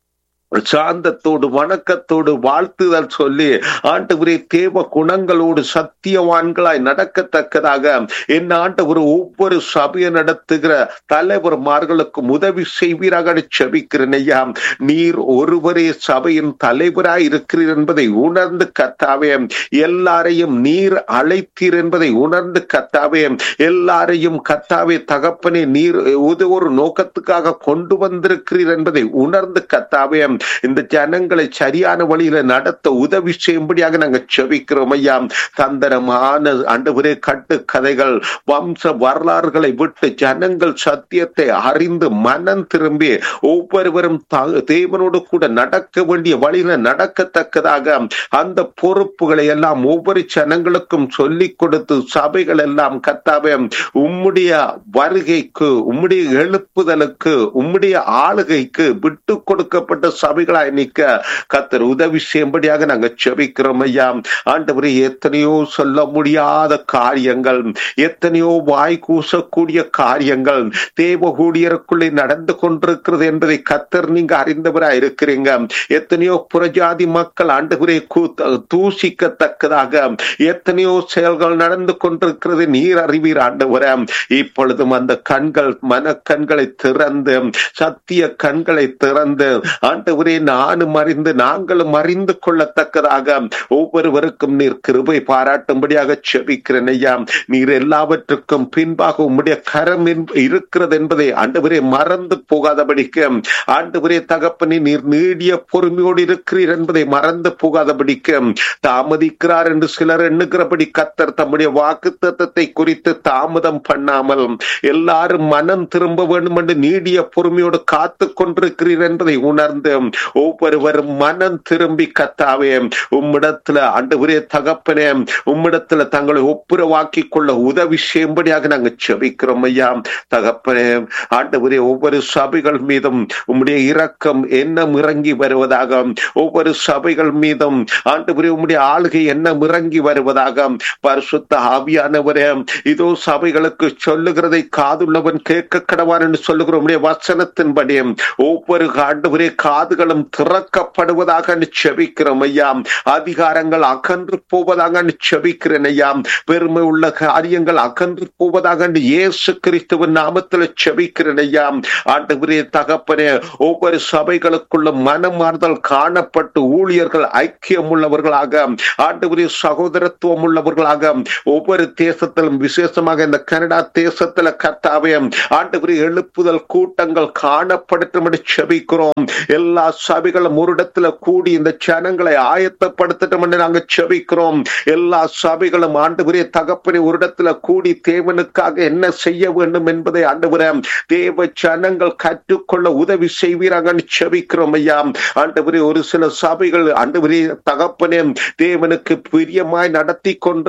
சாந்தத்தோடு வணக்கத்தோடு வாழ்த்துதல் சொல்லி ஆண்டவரே தேவ குணங்களோடு சத்தியவான்களாய் நடக்கத்தக்கதாக என் ஆண்டவர் ஒவ்வொரு சபையை நடத்துகிற தலைவர்மார்களுக்கும் உதவி செய்வீராக செபிக்கிறேன் ஐயா நீர் ஒருவரே சபையின் தலைவராய் இருக்கிறீர் என்பதை உணர்ந்து கத்தாவே எல்லாரையும் நீர் அழைத்தீர் என்பதை உணர்ந்து கத்தாவே எல்லாரையும் கத்தாவே தகப்பனே நீர் ஒரு நோக்கத்துக்காக கொண்டு வந்திருக்கிறீர் என்பதை உணர்ந்து கத்தாவே இந்த ஜனங்களை சரியான வழியில நடத்த உதவி செய்யும்படியாக நாங்க செபிக்கிறோம் ஐயா தந்திரமான அண்டுபுரே கட்டு கதைகள் வம்ச வரலாறுகளை விட்டு ஜனங்கள் சத்தியத்தை அறிந்து மனம் திரும்பி ஒவ்வொருவரும் தேவனோடு கூட நடக்க வேண்டிய வழியில நடக்கத்தக்கதாக அந்த பொறுப்புகளை எல்லாம் ஒவ்வொரு ஜனங்களுக்கும் சொல்லிக் கொடுத்து சபைகள் எல்லாம் கத்தாவே உம்முடைய வருகைக்கு உம்முடைய எழுப்புதலுக்கு உம்முடைய ஆளுகைக்கு விட்டு கொடுக்கப்பட்ட சபைகளாய் நிற்க கத்தர் உதவி செய்யும்படியாக நாங்க செபிக்கிறோம் ஐயா ஆண்டவரே எத்தனையோ சொல்ல முடியாத காரியங்கள் எத்தனையோ வாய் கூசக்கூடிய காரியங்கள் தேவ ஊழியருக்குள்ளே நடந்து கொண்டிருக்கிறது என்பதை கத்தர் நீங்க அறிந்தவராய் இருக்கிறீங்க எத்தனையோ புறஜாதி மக்கள் ஆண்டவரே தூசிக்கத்தக்கதாக எத்தனையோ செயல்கள் நடந்து கொண்டிருக்கிறது நீர் அறிவீர் ஆண்டவர இப்பொழுதும் அந்த கண்கள் மனக்கண்களை திறந்து சத்திய கண்களை திறந்து ஆண்டவரே நானும் அறிந்து நாங்களும் அறிந்து கொள்ளத்தக்கதாக ஒவ்வொருவருக்கும் நீர் கிருபை பாராட்டும்படியாக செபிக்கிறேன் ஐயா நீர் எல்லாவற்றுக்கும் பின்பாக உம்முடைய கரம் இருக்கிறது என்பதை ஆண்டவரே மறந்து போகாதபடிக்கு ஆண்டவரே தகப்பனே நீர் நீடிய பொறுமையோடு இருக்கிறீர் என்பதை மறந்து போகாதபடிக்கு தாமதிக்கிறார் என்று சிலர் எண்ணுகிறபடி கத்தர் தம்முடைய வாக்கு தத்தத்தை குறித்து தாமதம் பண்ணாமல் எல்லாரும் மனம் திரும்ப வேண்டும் என்று நீடிய பொறுமையோடு காத்து கொண்டிருக்கிறீர் என்பதை உணர்ந்து ஒவ்வொருவரும் மனம் திரும்பி கத்தாவே உம்மிடத்துல ஆண்டவரே தகப்பனே உம்மிடத்துல தங்களை ஒப்புரவாக்கி கொள்ள உதவி செய்யும்படியாக நாங்க செபிக்கிறோம் ஐயா தகப்பனே ஆண்டவரே ஒவ்வொரு சபைகள் மீதும் உம்முடைய இரக்கம் எண்ணம் இறங்கி வருவதாக ஒவ்வொரு சபைகள் மீதும் ஆண்டவரே உம்முடைய ஆளுகை எண்ணம் இறங்கி வருவதாக பரிசுத்த ஆவியானவரே இதோ சபைகளுக்கு சொல்லுகிறதை காதுள்ளவன் கேட்க கடவான் என்று சொல்லுகிற உம்முடைய வசனத்தின்படி ஒவ்வொரு ஆண்டவரே காதுகளும் திறக்கப்படுவதாக செபிக்கிறோம் ஐயா அதிகாரங்கள் அகன்று போவதாக செபிக்கிறேன் ஐயா பெருமை உள்ள காரியங்கள் அகன்று போவதாக இயேசு கிறிஸ்துவின் நாமத்தில் செபிக்கிறேன் ஐயா ஆண்டவரே தகப்பனே ஒவ்வொரு சபைகளுக்குள்ள மனமாறுதல் காணப்பட்டு ஊழியர்கள் ஐக்கியம் உள்ளவர்களாக ஆண்டவரே சகோதரத்துவம் உள்ளவர்களாக ஒவ்வொரு தேசத்திலும் விசேஷமாக இந்த கனடா தேசத்துல கத்தாவே ஆண்டவரே எழுப்புதல் கூட்டங்கள் காணப்படட்டும் என்று செபிக்கிறோம் எல்லா சபைகளும் ஒரு இடத்துல கூடி இந்த ஜனங்களை ஆயத்தப்படுத்தட்டும் என்று நாங்க செபிக்கிறோம் எல்லா சபைகளும் ஆண்டவரே தகப்பனை ஒரு இடத்துல கூடி தேவனுக்காக என்ன செய்ய வேண்டும் என்பதை ஆண்டவரே தேவ ஜனங்கள் கற்றுக்கொள்ள உதவி செய்வீராக செபிக்கிறோம் ஐயா ஆண்டவரே ஒரு சில சபைகள் ஆண்டவரே தகப்பனே தேவனுக்கு பிரியமாய் நடத்தி கொண்டு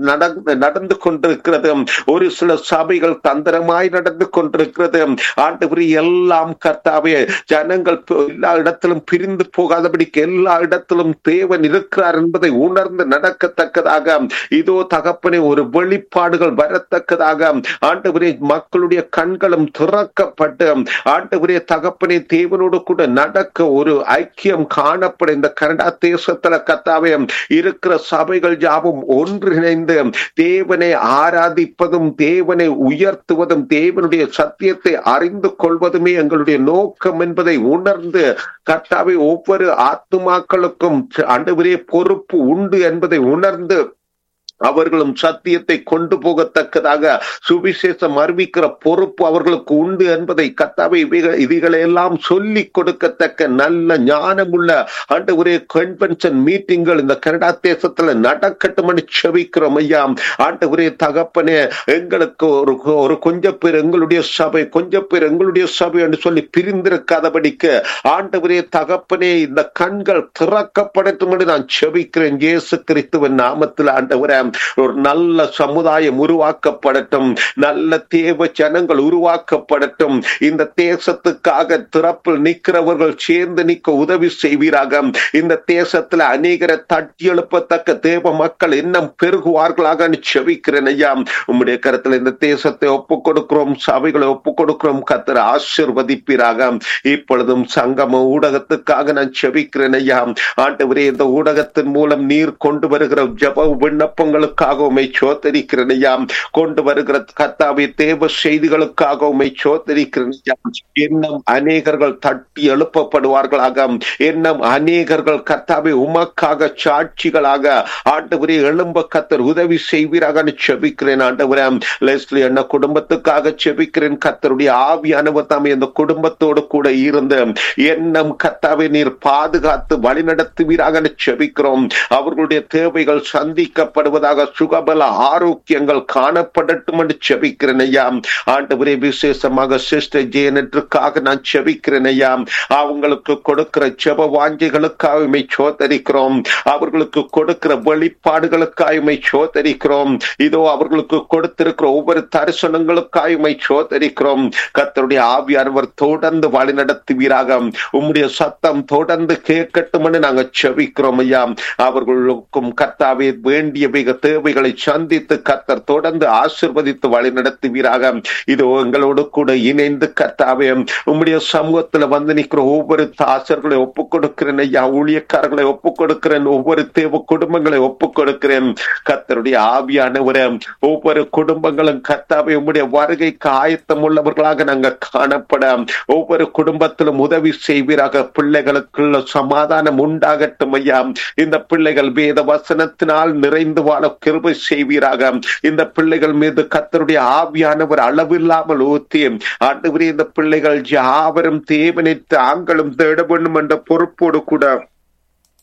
நடந்து கொண்டிருக்கிறது ஒரு சில சபைகள் தந்திரமாய் நடந்து கொண்டிருக்கிறது ஆண்டவரே எல்லாம் கர்த்தாவே ஜனங்கள் எல்லா இடத்திலும் பிரிந்து போகாதபடிக்கு எல்லா இடத்திலும் தேவன் இருக்கிறார் என்பதை உணர்ந்து நடக்கத்தக்கதாக இதோ தகப்பனே ஒரு வெளிப்பாடுகள் வரத்தக்கதாக ஆண்டவரே மக்களுடைய கண்களும் திறக்கப்பட்டு ஆண்டவரே தகப்பனே தேவனோடு கூட நடக்க ஒரு ஐக்கியம் காணப்பட இந்த கனடா தேசத்துல கத்தாவே இருக்கிற சபைகள் யாவும் ஒன்றிணைந்து தேவனை ஆராதிப்பதும் தேவனை உயர்த்துவதும் தேவனுடைய சத்தியத்தை அறிந்து கொள்வதுமே எங்களுடைய நோக்கம் என்பதை உணர்ந்து கர்த்தாவை ஒவ்வொரு ஆத்துமாக்களுக்கும் ஆண்டவரே பொறுப்பு உண்டு என்பதை உணர்ந்து அவர்களும் சத்தியத்தை கொண்டு போகத்தக்கதாக சுவிசேஷம் அறிவிக்கிற பொறுப்பு அவர்களுக்கு உண்டு என்பதை கத்தாவை இவைகளை எல்லாம் சொல்லி கொடுக்கத்தக்க நல்ல ஞானமுள்ள ஆண்டு ஒரே கன்வென்ஷன் மீட்டிங்கள் இந்த கனடா தேசத்துல நடக்கட்டும் என்று செவிக்கிறோம் ஐயா ஆண்டு ஒரே தகப்பனே எங்களுக்கு ஒரு ஒரு கொஞ்ச பேர் எங்களுடைய சபை கொஞ்ச பேர் எங்களுடைய சபை என்று சொல்லி பிரிந்திருக்காதபடிக்கு ஆண்டவரே தகப்பனே இந்த கண்கள் திறக்கப்படட்டும் என்று நான் செவிக்கிறேன் இயேசு கிறிஸ்துவின் நாமத்தில் ஆண்டவரே ஒரு நல்ல சமுதாயம் உருவாக்கப்படட்டும் நல்ல தேவ ஜனங்கள் உருவாக்கப்படட்டும் இந்த தேசத்துக்காக திறப்பில் நிற்கிறவர்கள் சேர்ந்து நிற்க உதவி செய்வீராக இந்த தேசத்துல அநேகரை தட்டி எழுப்பத்தக்க தேவ மக்கள் இன்னும் பெருகுவார்களாக செவிக்கிறேன் ஐயா உம்முடைய கருத்துல இந்த தேசத்தை ஒப்பு கொடுக்கிறோம் சபைகளை ஒப்பு கொடுக்கிறோம் கத்தர் ஆசிர்வதிப்பீராக இப்பொழுதும் சங்கம ஊடகத்துக்காக நான் செவிக்கிறேன் ஐயா ஆண்டவரே இந்த ஊடகத்தின் மூலம் நீர் கொண்டு வருகிற ஜப விண்ணப்பங்கள் விண்ணப்பங்களுக்காக உமை சோத்தரிக்கிறனையாம் கொண்டு வருகிற கத்தாவை தேவ செய்திகளுக்காக உமை சோத்தரிக்கிறனையாம் இன்னும் அநேகர்கள் தட்டி எழுப்பப்படுவார்களாக இன்னும் அநேகர்கள் கத்தாவை உமக்காக சாட்சிகளாக ஆண்டவரே எழும்ப கத்தர் உதவி செய்வீராக செபிக்கிறேன் ஆண்டவரே லெஸ்லி என்ன குடும்பத்துக்காக செபிக்கிறேன் கத்தருடைய ஆவியானவர் தாமே இந்த குடும்பத்தோடு கூட இருந்து எண்ணம் கத்தாவை நீர் பாதுகாத்து வழிநடத்துவீராக செபிக்கிறோம் அவர்களுடைய தேவைகள் சந்திக்கப்படுவதாக சுகபல ஆரோக்கியங்கள் காணப்படட்டும் என்று செபிக்கிறேன் ஐயா ஆண்டவரே விசேஷமாக சிஸ்டர் ஜேனற்றுக்காக நான் செபிக்கிறேன் ஐயா அவங்களுக்கு கொடுக்கிற ஜெப வாஞ்சைகளுக்காக சோதரிக்கிறோம் அவர்களுக்கு கொடுக்கிற வெளிப்பாடுகளுக்காக சோதரிக்கிறோம் இதோ அவர்களுக்கு கொடுத்திருக்கிற ஒவ்வொரு தரிசனங்களுக்காக சோதரிக்கிறோம் கத்தருடைய ஆவியானவர் தொடர்ந்து வழி நடத்துவீராக உம்முடைய சத்தம் தொடர்ந்து கேட்கட்டும் என்று நாங்கள் செபிக்கிறோம் ஐயா அவர்களுக்கும் கத்தாவே வேண்டிய மிக தேவைகளை சந்தித்து கத்தர் தொடர்ந்து ஆசிர்வதித்து வழி நடத்துவீராக இதோ எங்களோடு கூட இணைந்து கத்தாவே உம்முடைய சமூகத்துல வந்து நிற்கிற ஒவ்வொரு தாசர்களை ஒப்புக் கொடுக்கிறேன் ஐயா ஊழியக்காரர்களை ஒப்புக் கொடுக்கிறேன் ஒவ்வொரு தேவ குடும்பங்களை ஒப்புக் கொடுக்கிறேன் கத்தருடைய ஆவியானவர ஒவ்வொரு குடும்பங்களும் கத்தாவே உம்முடைய வருகைக்கு ஆயத்தம் உள்ளவர்களாக நாங்கள் காணப்பட ஒவ்வொரு குடும்பத்திலும் உதவி செய்வீராக பிள்ளைகளுக்குள்ள சமாதானம் உண்டாகட்டும் ஐயா இந்த பிள்ளைகள் வேத வசனத்தினால் நிறைந்து வாழ கிருபை செய்வீராக இந்த பிள்ளைகள் மீது கத்தருடைய ஆவியானவர் அளவில்லாமல் ஊத்தி ஆண்டவரே இந்த பிள்ளைகள் யாவரும் தேவனை தாங்களும் தேட வேண்டும் என்ற பொறுப்போடு கூட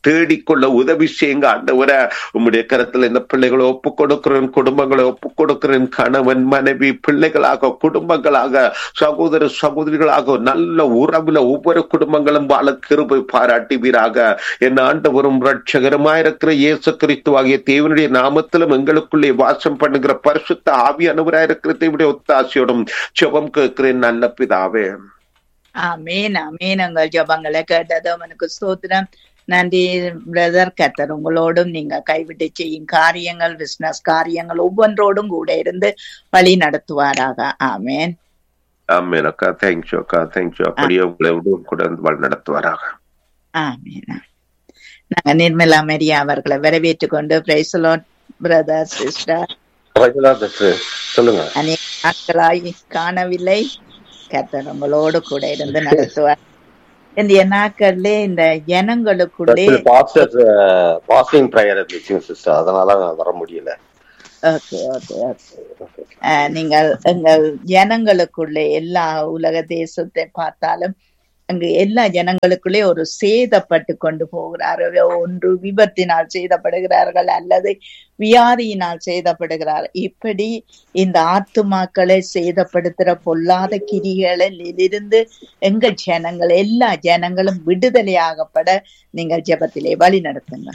தேடிக்கொள்ள உதவி செய்யுங்க ஆண்டவரை உம்முடைய கரத்துல இந்த பிள்ளைகளை ஒப்பு கொடுக்கிறேன் குடும்பங்களை ஒப்பு கொடுக்கிறேன் கணவன் மனைவி பிள்ளைகளாக குடும்பங்களாக சகோதர சகோதரிகளாக நல்ல உறவுல ஒவ்வொரு குடும்பங்களும் வாழ கிருபை பாராட்டுவீராக என் ஆண்டவரும் ரட்சகரமாயிருக்கிற இயேசு கிறிஸ்துவாகிய தேவனுடைய நாமத்திலும் எங்களுக்குள்ளே வாசம் பண்ணுகிற பரிசுத்த ஆவியானவராயிருக்கிற தேவனுடைய ஒத்தாசையோடும் ஜெபம் கேட்கிறேன் நல்ல பிதாவே ஆமீன் ஆமீன் உங்கள் ஜபங்களை கேட்டதும் எனக்கு ஸ்தோத்திரம் நன்றி பிரதர் கத்தர் உங்களோடும் நீங்க கைவிட்டு செய்யும் காரியங்கள் பிசினஸ் காரியங்கள் ஒவ்வொன்றோடும் கூட இருந்து வழி நடத்துவாராக ஆமேன் ஆமேன் அக்கா தேங்க்யூ அக்கா தேங்க்யூ அப்படியே உங்களை உடன் கூட வழி நடத்துவாராக ஆமீன் நாங்க நிர்மலா மரியா அவர்களை வரவேற்றுக் கொண்டு பிரைசலோட் பிரதர் சிஸ்டர் சொல்லுங்க அநேக நாட்களாய் காணவில்லை கர்த்தர் உங்களோடு கூட இருந்து நடத்துவார் இந்த நாட்கள்ல இந்த ஜனங்களுக்குள்ளே பாஸ்டிங் ப்ரேயர் இருந்துச்சுங்க சிஸ்டர் அதனால வர முடியல ஓகே ஓகே ஓகே நீங்கள் எங்கள் ஜனங்களுக்குள்ளே எல்லா உலக தேசத்தை பார்த்தாலும் அங்கு எல்லா ஜனங்களுக்குள்ளே ஒரு சேதப்பட்டு கொண்டு போகிறார்கள் ஒன்று விபத்தினால் சேதப்படுகிறார்கள் அல்லது வியாதியினால் சேதப்படுகிறார் இப்படி இந்த ஆத்துமாக்களை சேதப்படுத்துற பொல்லாத கிரிகளில் இருந்து எங்கள் ஜனங்கள் எல்லா ஜனங்களும் விடுதலையாகப்பட நீங்கள் ஜெபத்திலே வழி நடத்துங்க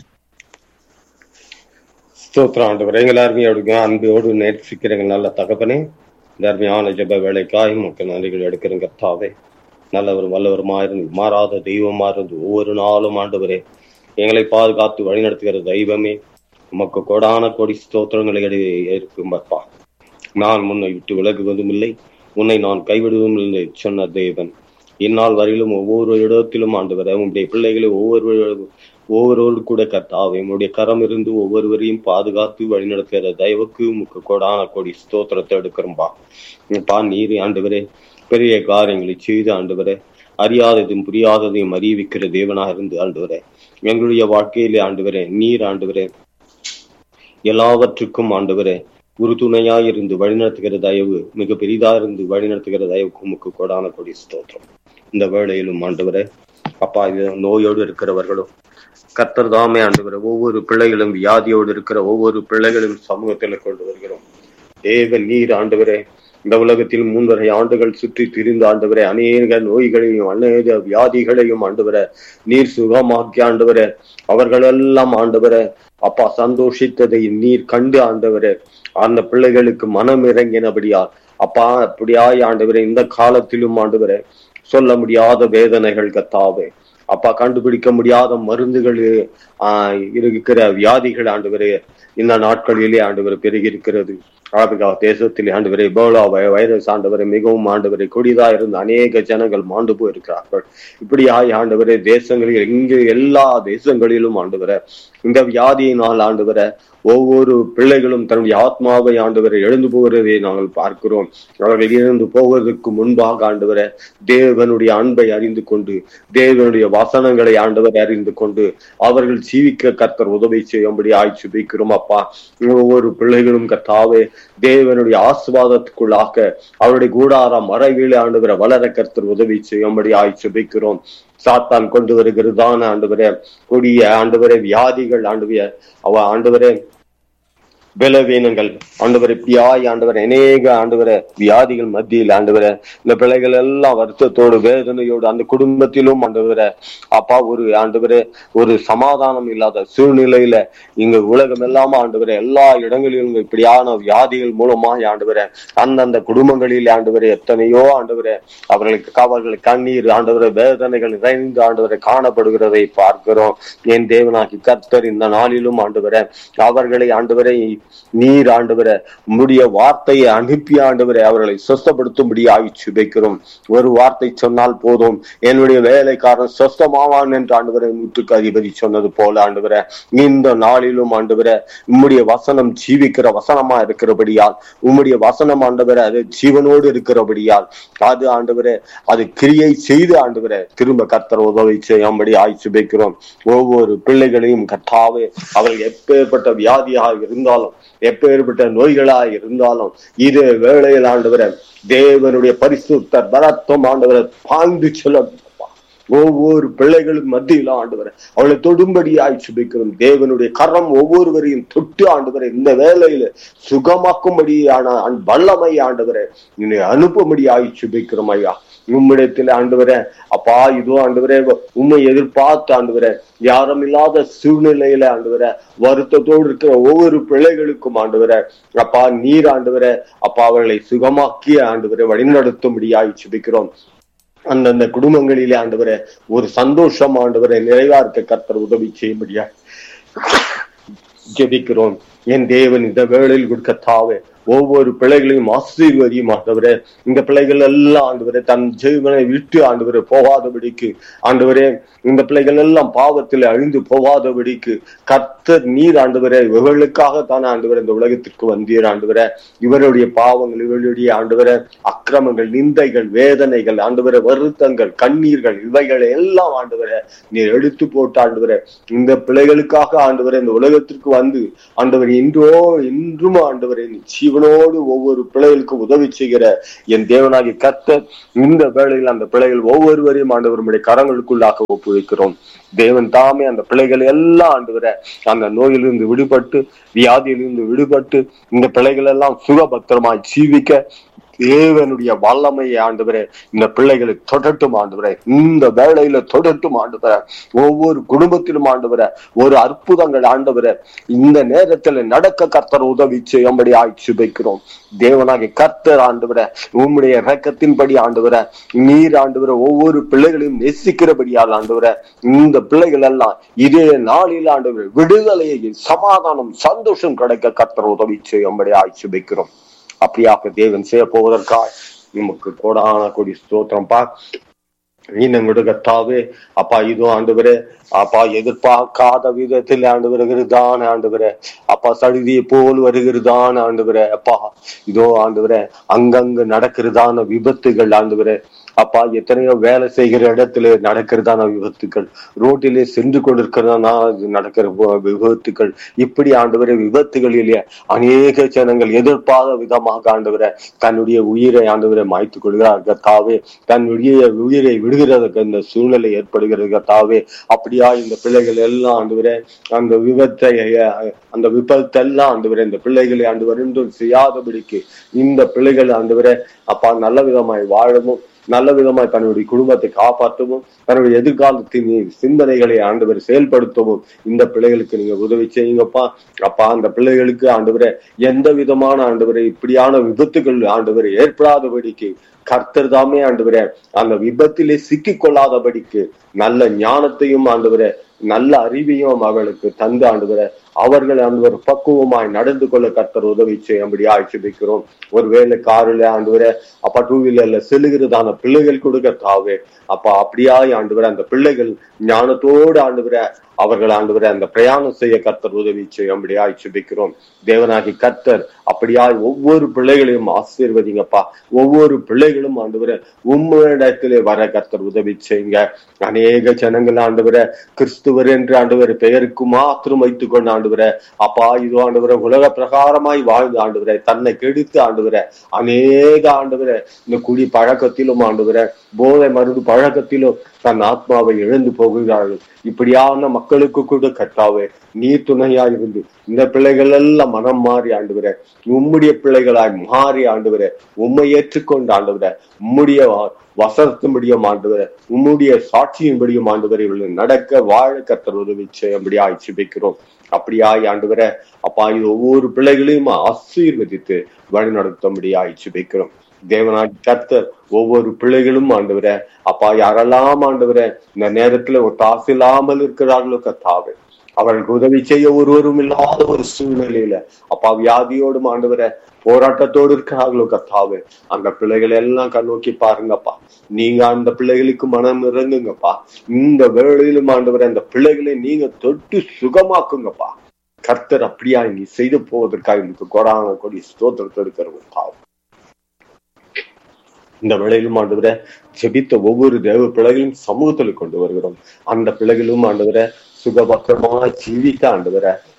ஸ்தோத்திரம் ஆண்டவர் எங்கள் அருமையோடு அன்போடு நேசிக்கிறங்க நல்ல தகப்பனே இந்த அருமையான ஜெப வேலைக்காய் மக்கள் நன்றிகள் எடுக்கிறங்க தாவே நல்லவர் வல்லவருமா இருந்து மாறாத தெய்வமா இருந்து ஒவ்வொரு நாளும் ஆண்டவரே எங்களை பாதுகாத்து வழிநடத்துகிற தெய்வமே உமக்கு கொடான கொடி ஸ்தோத்திரங்களை இருக்கும் அப்பா நான் முன்னை விட்டு விலகுவதும் இல்லை உன்னை நான் கைவிடுவதும் இல்லை சொன்ன தேவன் இந்நாள் வரையிலும் ஒவ்வொரு இடத்திலும் ஆண்டவரை உங்களுடைய பிள்ளைகளை ஒவ்வொரு ஒவ்வொருவரு கூட கர்த்தாவை உங்களுடைய கரம் இருந்து ஒவ்வொருவரையும் பாதுகாத்து வழிநடத்துகிற தயவுக்கு உமக்கு கொடான கொடி ஸ்தோத்திரத்தை எடுக்கிறோம்பா பா நீர் ஆண்டவரே பெரிய காரியங்களை செய்து ஆண்டவரே அறியாததையும் புரியாததையும் அறிவிக்கிற தேவனாக இருந்து ஆண்டவரே எங்களுடைய வாழ்க்கையிலே ஆண்டவரே நீர் ஆண்டவரே எல்லாவற்றுக்கும் ஆண்டவரே ஒரு துணையா இருந்து வழிநடத்துகிற தயவு மிக பெரிதா இருந்து வழிநடத்துகிற தயவுக்கு உமக்கு கொடான கொடி ஸ்தோத்திரம் இந்த வேளையிலும் ஆண்டவரே அப்பா இது நோயோடு இருக்கிறவர்களும் கர்த்தர் தாமே ஆண்டவரை ஒவ்வொரு பிள்ளைகளும் வியாதியோடு இருக்கிற ஒவ்வொரு பிள்ளைகளும் சமூகத்தில் கொண்டு வருகிறோம் தேவ நீர் ஆண்டவரே இந்த உலகத்தில் மூன்றரை ஆண்டுகள் சுற்றி திரிந்த ஆண்டவரே அநேக நோய்களையும் அநேக வியாதிகளையும் ஆண்டவர நீர் சுகமாக்கி ஆண்டவர அவர்களெல்லாம் ஆண்டவர அப்பா சந்தோஷித்ததை நீர் கண்டு ஆண்டவரே அந்த பிள்ளைகளுக்கு மனம் இறங்கினபடியால் அப்பா அப்படியாய் ஆண்டவரே இந்த காலத்திலும் ஆண்டவரே சொல்ல முடியாத வேதனைகள் கத்தாவே அப்பா கண்டுபிடிக்க முடியாத மருந்துகள் ஆஹ் இருக்கிற வியாதிகள் ஆண்டவரே இந்த நாட்களிலே ஆண்டவர் பெருகி இருக்கிறது ஆப்பிரிக்கா தேசத்தில் ஆண்டவரை இபோலா வைரஸ் ஆண்டவரை மிகவும் ஆண்டவரை கொடிதா இருந்து அநேக ஜனங்கள் மாண்டு போயிருக்கிறார்கள் இப்படி ஆய் ஆண்டவரே தேசங்களில் எங்கு எல்லா தேசங்களிலும் ஆண்டவரை இந்த வியாதியினால் ஆண்டவரை ஒவ்வொரு பிள்ளைகளும் தன்னுடைய ஆத்மாவை ஆண்டவரை எழுந்து போகிறதை நாங்கள் பார்க்கிறோம் அவர்கள் இருந்து போவதற்கு முன்பாக ஆண்டவரை தேவனுடைய அன்பை அறிந்து கொண்டு தேவனுடைய வசனங்களை ஆண்டவர் அறிந்து கொண்டு அவர்கள் ஜீவிக்க கர்த்தர் உதவி செய்யும்படி ஆய்ச்சி வைக்கிறோம் அப்பா ஒவ்வொரு பிள்ளைகளும் கர்த்தாவே தேவனுடைய ஆசுவாதத்துக்குள்ளாக அவருடைய கூடார மறைவிலே ஆண்டவரை வளர கர்த்தர் உதவி செய்யும்படி ஆய்ச்சி வைக்கிறோம் சாத்தான் கொண்டு வருகிறதான ஆண்டவரே கொடிய ஆண்டவரே வியாதிகள் ஆண்டவரே அவ ஆண்டவரே பலவீனங்கள் ஆண்டவர் இப்படியாய் ஆண்டவர் அநேக ஆண்டவர வியாதிகள் மத்தியில் ஆண்டவர இந்த பிள்ளைகள் எல்லாம் வருத்தத்தோடு வேதனையோடு அந்த குடும்பத்திலும் ஆண்டவர அப்பா ஒரு ஆண்டவர ஒரு சமாதானம் இல்லாத சூழ்நிலையில இங்க உலகம் எல்லாம் ஆண்டவர எல்லா இடங்களிலும் இப்படியான வியாதிகள் மூலமாக ஆண்டவர அந்தந்த குடும்பங்களில் ஆண்டவர எத்தனையோ ஆண்டவர அவர்களுக்கு அவர்கள் கண்ணீர் ஆண்டவர வேதனைகள் நிறைந்து ஆண்டவரை காணப்படுகிறதை பார்க்கிறோம் என் தேவனாகி கர்த்தர் இந்த நாளிலும் ஆண்டவர அவர்களை ஆண்டவரை நீர் ஆண்டவர உம்முடைய வார்த்தையை அனுப்பி ஆண்டவரை அவர்களை சொஸ்தப்படுத்தும்படி ஆய்ச்சி வைக்கிறோம் ஒரு வார்த்தை சொன்னால் போதும் என்னுடைய வேலைக்காரன் சொஸ்தமாவான் என்று ஆண்டவரை நூற்றுக்கு அதிபதி சொன்னது போல ஆண்டவர இந்த நாளிலும் ஆண்டவர உம்முடைய வசனம் ஜீவிக்கிற வசனமா இருக்கிறபடியால் உம்முடைய வசனம் ஆண்டவர அது ஜீவனோடு இருக்கிறபடியால் அது ஆண்டவர அது கிரியை செய்து ஆண்டவர திரும்ப கர்த்தர் உதவி செய்யும்படி ஆய்ச்சி வைக்கிறோம் ஒவ்வொரு பிள்ளைகளையும் கர்த்தாவே அவர்கள் எப்பேற்பட்ட வியாதியாக இருந்தாலும் எப்பேற்பட்ட நோய்களா இருந்தாலும் இது வேளையில் ஆண்டவர தேவனுடைய பரிசுத்தர் பலத்துவம் ஆண்டவரை பாய்ந்து சொல்ல ஒவ்வொரு பிள்ளைகளும் மத்தியில ஆண்டவரை அவளை தொடும்படியாய் சுபிக்கிறோம் தேவனுடைய கரம் ஒவ்வொருவரையும் தொட்டு ஆண்டவரை இந்த வேலையில சுகமாக்கும்படியான அன் வல்லமை ஆண்டவரை என்னை அனுப்பும்படியாய் சுபிக்கிறோம் ஐயா உம்மிடத்தில் ஆண்டவரே அப்பா இதோ ஆண்டவரே உண்மை எதிர்பார்த்து ஆண்டவரே யாரும் இல்லாத சூழ்நிலையில ஆண்டவரே வருத்தத்தோடு இருக்கிற ஒவ்வொரு பிள்ளைகளுக்கும் ஆண்டவரே அப்பா நீர் ஆண்டவரே அப்பா அவர்களை சுகமாக்கிய ஆண்டவரை வழிநடத்தும்படியாய் சுபிக்கிறோம் அந்தந்த குடும்பங்களிலே ஆண்டவரே ஒரு சந்தோஷம் ஆண்டவரை நிறைவா இருக்க கர்த்தர் உதவி செய்யும்படியா ஜெபிக்கிறோம் என் தேவன் இந்த வேளையில் கொடுக்க தாவே ஒவ்வொரு பிள்ளைகளையும் ஆசீர்வதியும் ஆண்டவரே இந்த பிள்ளைகள் எல்லாம் ஆண்டவரே தன் ஜீவனை விட்டு ஆண்டவரே போகாதபடிக்கு ஆண்டவரே இந்த பிள்ளைகள் எல்லாம் பாவத்தில் அழிந்து போகாதபடிக்கு கர்த்தர் நீர் ஆண்டவரே இவர்களுக்காக தானே ஆண்டவரே இந்த உலகத்திற்கு வந்தீர் ஆண்டவரே இவருடைய பாவங்கள் இவருடைய ஆண்டவரே அக்கிரமங்கள் நிந்தைகள் வேதனைகள் ஆண்டவரே வருத்தங்கள் கண்ணீர்கள் இவைகளை எல்லாம் ஆண்டவரே நீர் எடுத்து போட்டு ஆண்டவரே இந்த பிள்ளைகளுக்காக ஆண்டவரே இந்த உலகத்திற்கு வந்து ஆண்டவர் இன்றோ இன்றும் ஆண்டவரே நீ ஜீவனோடு ஒவ்வொரு பிள்ளைகளுக்கும் உதவி செய்கிற என் தேவனாகி கர்த்தர் இந்த வேளையில் அந்த பிள்ளைகள் ஒவ்வொருவரையும் ஆண்டவருடைய கரங்களுக்குள்ளாக ஒப்புவிக்கிறோம் தேவன் தாமே அந்த பிள்ளைகள் எல்லாம் ஆண்டவர அந்த நோயிலிருந்து விடுபட்டு வியாதியிலிருந்து விடுபட்டு இந்த பிள்ளைகள் எல்லாம் சுகபத்திரமாய் ஜீவிக்க தேவனுடைய வல்லமையை ஆண்டவரே இந்த பிள்ளைகளை தொடட்டும் ஆண்டவரே இந்த வேளையில தொடட்டும் ஆண்டவரே ஒவ்வொரு குடும்பத்திலும் ஆண்டவரே ஒரு அற்புதங்கள் ஆண்டவரே இந்த நேரத்துல நடக்க கர்த்தர் உதவி செய்யும்படி ஆய்ச்சி வைக்கிறோம் தேவனாகிய கர்த்தர் ஆண்டவரே உம்முடைய இரக்கத்தின்படி ஆண்டவரே நீர் ஆண்டவரை ஒவ்வொரு பிள்ளைகளையும் நேசிக்கிறபடியால் ஆண்டவரே இந்த பிள்ளைகள் எல்லாம் இதே நாளில் ஆண்டவர் விடுதலையை சமாதானம் சந்தோஷம் கிடைக்க கர்த்தர் உதவி செய்யும்படி ஆய்ச்சி வைக்கிறோம் அப்படியாக தேவன் செய்ய போவதற்காக நமக்கு கோடான கொடி ஸ்தோத்திரம்பா இன்னும் கத்தாவே அப்பா இதோ ஆண்டவரே அப்பா எதிர்பார்க்காத விதத்தில் ஆண்டு வருகிறதான ஆண்டவரே அப்பா சடுதியை போல் வருகிறதான ஆண்டவரே அப்பா இதோ ஆண்டவரே அங்கங்க நடக்கிறதான விபத்துகள் ஆண்டவரே அப்பா எத்தனையோ வேலை செய்கிற இடத்துல நடக்கிறதான விபத்துக்கள் ரோட்டிலே சென்று கொண்டிருக்கிறதான நடக்கிற விபத்துக்கள் இப்படி ஆண்டவரை விபத்துகளிலே அநேக ஜனங்கள் எதிர்பார்த்த விதமாக ஆண்டவரை தன்னுடைய உயிரை ஆண்டவரை மாய்த்து கொள்கிறார் கத்தாவே தன்னுடைய உயிரை விடுகிறதுக்கு இந்த சூழ்நிலை ஏற்படுகிறது கத்தாவே அப்படியா இந்த பிள்ளைகள் எல்லாம் ஆண்டவரே அந்த விபத்தை அந்த விபத்தெல்லாம் ஆண்டவரே இந்த பிள்ளைகளை ஆண்டு வரும் செய்யாதபடிக்கு இந்த பிள்ளைகள் ஆண்டவரே அப்பா நல்ல விதமாய் வாழவும் நல்ல விதமாய் தன்னுடைய குடும்பத்தை காப்பாற்றவும் தன்னுடைய எதிர்காலத்தின் சிந்தனைகளை ஆண்டவர் செயல்படுத்தவும் இந்த பிள்ளைகளுக்கு நீங்க உதவி செய்யுங்கப்பா அப்பா அந்த பிள்ளைகளுக்கு ஆண்டவரை எந்த விதமான ஆண்டவரை இப்படியான விபத்துகள் ஆண்டவர் ஏற்படாதபடிக்கு கர்த்தர் தாமே ஆண்டவரே அந்த விபத்திலே சிக்கிக் கொள்ளாதபடிக்கு நல்ல ஞானத்தையும் ஆண்டவரே நல்ல அறிவையும் அவர்களுக்கு தந்து ஆண்டவர அவர்கள் ஆண்டவர் பக்குவமாய் நடந்து கொள்ள கர்த்தர் உதவி செய்யும்படி ஆட்சேபிக்கிறோம் ஒருவேளை காரில் ஆண்டவர அப்பா டூ வீலர்ல செல்லுகிறதான பிள்ளைகள் கொடுக்க தாவே அப்பா அப்படியாய் ஆண்டவர அந்த பிள்ளைகள் ஞானத்தோடு ஆண்டவர அவர்கள் ஆண்டவர அந்த பிரயாணம் செய்ய கர்த்தர் உதவி செய்யும்படி ஆட்சேபிக்கிறோம் தேவனாகி கர்த்தர் அப்படியாய் ஒவ்வொரு பிள்ளைகளையும் ஆசீர்வதிங்கப்பா ஒவ்வொரு பிள்ளைகளும் ஆண்டவர உம்மிடத்திலே வர கர்த்தர் உதவி செய்யுங்க அநேக ஜனங்கள் ஆண்டவர கிறிஸ்துவர் என்று ஆண்டவர் பெயருக்கு மாத்திரம் வைத்துக் கொண்டு ஆண்டவர அப்பா இது ஆண்டவர உலக பிரகாரமாய் வாழ்ந்து ஆண்டவர தன்னை கெடுத்து ஆண்டவர அநேக ஆண்டவர இந்த குடி பழக்கத்திலும் ஆண்டவர போதை மருந்து பழக்கத்திலும் தன் ஆத்மாவை இழந்து போகிறார்கள் இப்படியான மக்களுக்கு கூட கட்டாவே நீ துணையா இருந்து இந்த பிள்ளைகள் எல்லாம் மனம் மாறி ஆண்டுவர உம்முடைய பிள்ளைகளாய் மாறி ஆண்டுவர உம்மை ஏற்றுக்கொண்டு ஆண்டுவர உம்முடைய வசனத்தின்படியும் ஆண்டுவர உம்முடைய சாட்சியின்படியும் ஆண்டுவர இவர்கள் நடக்க வாழ கத்தர் உதவி செய்யும்படி ஆட்சிபிக்கிறோம் அப்படியாய் ஆண்டுவர அப்பா இது ஒவ்வொரு பிள்ளைகளையும் ஆசீர்வதித்து வழி நடத்தும்படி ஆட்சிபிக்கிறோம் தேவநாட் கர்த்தர் ஒவ்வொரு பிள்ளைகளும் ஆண்டவர அப்பா யாரெல்லாம் ஆண்டவர இந்த நேரத்துல ஒரு காசு இல்லாமல் இருக்கிறார்களோ கத்தாவே அவர்களுக்கு உதவி செய்ய ஒருவரும் இல்லாத ஒரு சூழ்நிலையில அப்பா வியாதியோடும் ஆண்டவர போராட்டத்தோடு இருக்கிறார்களோ கத்தாவே அந்த பிள்ளைகளை எல்லாம் கண்ணோக்கி பாருங்கப்பா நீங்க அந்த பிள்ளைகளுக்கு மனம் இறங்குங்கப்பா இந்த வேளையிலும் ஆண்டவர அந்த பிள்ளைகளை நீங்க தொட்டு சுகமாக்குங்கப்பா கர்த்தர் அப்படியா நீ செய்து போவதற்காக எனக்கு கொடான கொடி ஸ்தோத்திரத்தை இருக்கிறவங்க இந்த வேளையிலும் ஆண்டவர ஜெபித்த ஒவ்வொரு தேவ பிள்ளைகளையும் சமூகத்தில் கொண்டு வருகிறோம் அந்த பிள்ளைகளும் ஆண்டவர சுகபத்திரமா ஜீவிக்க ஆண்டவர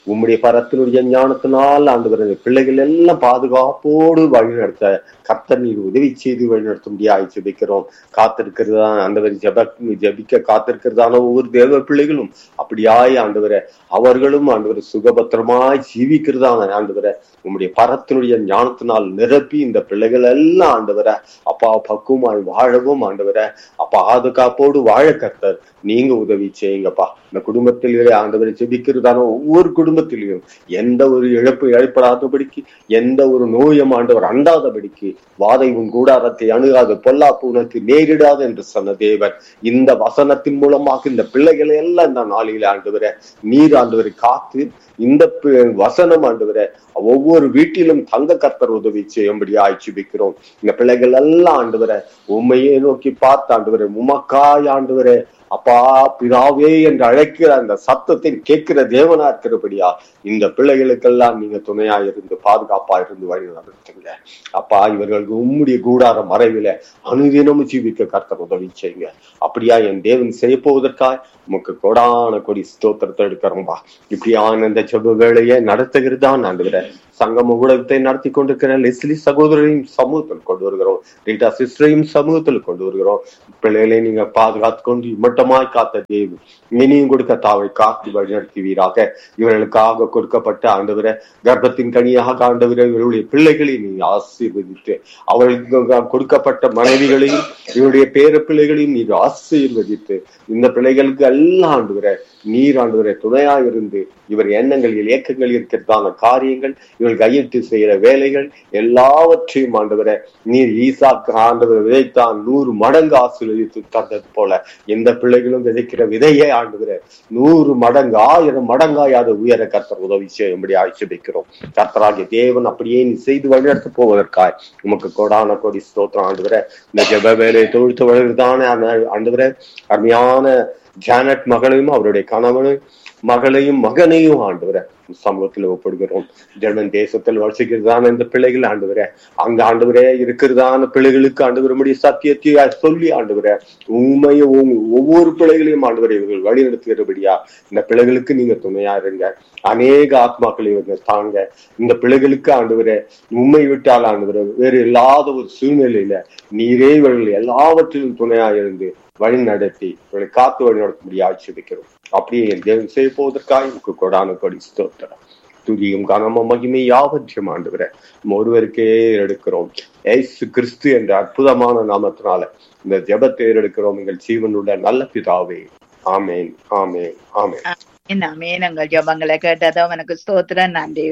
உம்முடைய பரத்தினுடைய ஞானத்தினால் ஆண்டவர் இந்த பிள்ளைகள் எல்லாம் பாதுகாப்போடு வழிநடத்த கர்த்தர் நீர் உதவி செய்து வழிநடத்தும்படியாய் ஜெபிக்கிறோம் காத்திருக்கிறதா ஆண்டவர் ஜெப ஜெபிக்க காத்திருக்கிறதான ஒவ்வொரு தேவ பிள்ளைகளும் அப்படியாய் ஆண்டவரை அவர்களும் ஆண்டவர் சுகபத்திரமாய் ஜீவிக்கிறதான ஆண்டவரை உம்முடைய பரத்தினுடைய ஞானத்தினால் நிரப்பி இந்த பிள்ளைகள் எல்லாம் ஆண்டவரை அப்பா பக்குவமாய் வாழவும் ஆண்டவரை அப்பா பாதுகாப்போடு வாழ கர்த்தர் நீங்க உதவி செய்யுங்கப்பா இந்த குடும்பத்திலே ஆண்டவரை ஜெபிக்கிறதான ஒவ்வொரு குடும்பத்திலையும் எந்த ஒரு இழப்பு ஏற்படாதபடிக்கு எந்த ஒரு நோயும் ஆண்டவர் அண்டாதபடிக்கு வாதை உன் கூடாரத்தை அணுகாது பொல்லாப்பு உனக்கு நேரிடாது என்று சொன்ன தேவன் இந்த வசனத்தின் மூலமாக இந்த பிள்ளைகளை எல்லாம் இந்த நாளில ஆண்டவரை நீர் ஆண்டவரை காத்து இந்த பி- வசனம் ஆண்டவரை ஒவ்வொரு வீட்டிலும் தங்க கர்த்தர் உதவி செய்யும்படி ஆய்ச்சிபிக்கிறோம் இந்த பிள்ளைகள் எல்லாம் ஆண்டவரை உண்மையே நோக்கி பார்த்து ஆண்டவரை உமக்காய் ஆண்டவரை அப்பா பிதாவே என்று அழைக்கிற அந்த சத்தத்தை கேட்கிற தேவனா இருக்கிறபடியா இந்த பிள்ளைகளுக்கெல்லாம் நீங்க துணையா இருந்து பாதுகாப்பா இருந்து வழி நடத்துங்க அப்பா இவர்களுக்கு உம்முடைய கூடார மறைவில அனுதினமும் ஜீவிக்க கர்த்தர் உதவி செய்யுங்க அப்படியா என் தேவன் செய்ய போவதற்காய் உமக்கு கொடான கொடி ஸ்தோத்திரத்தை எடுக்கிறோம்பா இப்படியான இந்த ஜெப வேலையை நடத்துகிறதான் ஆண்டுகிற சங்கம ஊடகத்தை நடத்தி கொண்டிருக்கிற லெஸ்லி சகோதரரையும் சமூகத்தில் கொண்டு வருகிறோம் ரீட்டா சிஸ்டரையும் சமூகத்தில் கொண்டு வருகிறோம் பிள்ளைகளை நீங்க பாதுகாத்து கொண்டு இம்மட்டமாய் காத்த தேவி இனியும் கொடுக்க தாவை காத்து வழிநடத்துவீராக இவர்களுக்காக கொடுக்கப்பட்ட ஆண்டவரை கர்ப்பத்தின் கனியாக ஆண்டவரை இவருடைய பிள்ளைகளை நீங்க ஆசீர்வதித்து அவர்களுக்கு கொடுக்கப்பட்ட மனைவிகளையும் இவருடைய பேர பிள்ளைகளையும் நீர் ஆசீர்வதித்து இந்த பிள்ளைகளுக்கு எல்லாம் ஆண்டுகிற நீர் ஆண்டுகிற துணையா இருந்து இவர் எண்ணங்களில் இயக்கங்கள் இருக்கிறதான காரியங்கள் இவர்கள் கையிட்டு செய்கிற வேலைகள் எல்லாவற்றையும் ஆண்டவரை நீர் ஈசாக்கு ஆண்டவர் விதைத்தான் நூறு மடங்கு ஆசீர்வதித்து தந்தது போல எந்த பிள்ளைகளும் விதைக்கிற விதையை ஆண்டுகிற நூறு மடங்கு ஆயிரம் மடங்காய் அதை உயர கர்த்தர் உதவி செய்யும்படி ஆட்சேபிக்கிறோம் கர்த்தராகிய தேவன் அப்படியே நீ செய்து வழிநடத்த போவதற்காய் உமக்கு கோடான கோடி ஸ்தோத்திரம் ஆண்டுகிற இந்த ஜெப வேலையை தொழுத்து வளர்தான ஆண்டுகிற அருமையான ஜானட் மகளையும் அவருடைய கணவனையும் மகளையும் மகனையும் ஆண்டுவர சமூகத்தில் ஒப்படுகிறோம் ஜெர்மன் தேசத்தில் வசிக்கிறதான இந்த பிள்ளைகள் ஆண்டுவர அங்க ஆண்டுவரே இருக்கிறதான பிள்ளைகளுக்கு ஆண்டு முடிய சத்தியத்தை சொல்லி ஆண்டுவர உண்மையை ஒவ்வொரு பிள்ளைகளையும் ஆண்டுவரை இவர்கள் வழி நடத்துகிறபடியா இந்த பிள்ளைகளுக்கு நீங்க துணையா இருங்க அநேக ஆத்மாக்களை இவங்க தாங்க இந்த பிள்ளைகளுக்கு ஆண்டுவர உண்மை விட்டால் ஆண்டுவர வேறு இல்லாத ஒரு சூழ்நிலையில நீரே இவர்கள் எல்லாவற்றிலும் துணையா இருந்து வழி நடத்தி இவர்களை காத்து வழி நடத்தும்படி ஆட்சேபிக்கிறோம் அப்படியே என் தேவன் செய்ய போவதற்காக எனக்கு கொடான கொடி ஸ்தோத்திரம் துதியும் கனமும் மகிமை யாவற்றையும் ஆண்டுகிற ஒருவருக்கே எடுக்கிறோம் ஏசு கிறிஸ்து என்ற அற்புதமான நாமத்தினால இந்த ஜெபத்தை எடுக்கிறோம் எங்கள் ஜீவனுள்ள நல்ல பிதாவே ஆமேன் ஆமேன் ஆமேன் ஆமேன் எங்கள் ஜபங்களை கேட்டதோ எனக்கு ஸ்தோத்திரம் நன்றி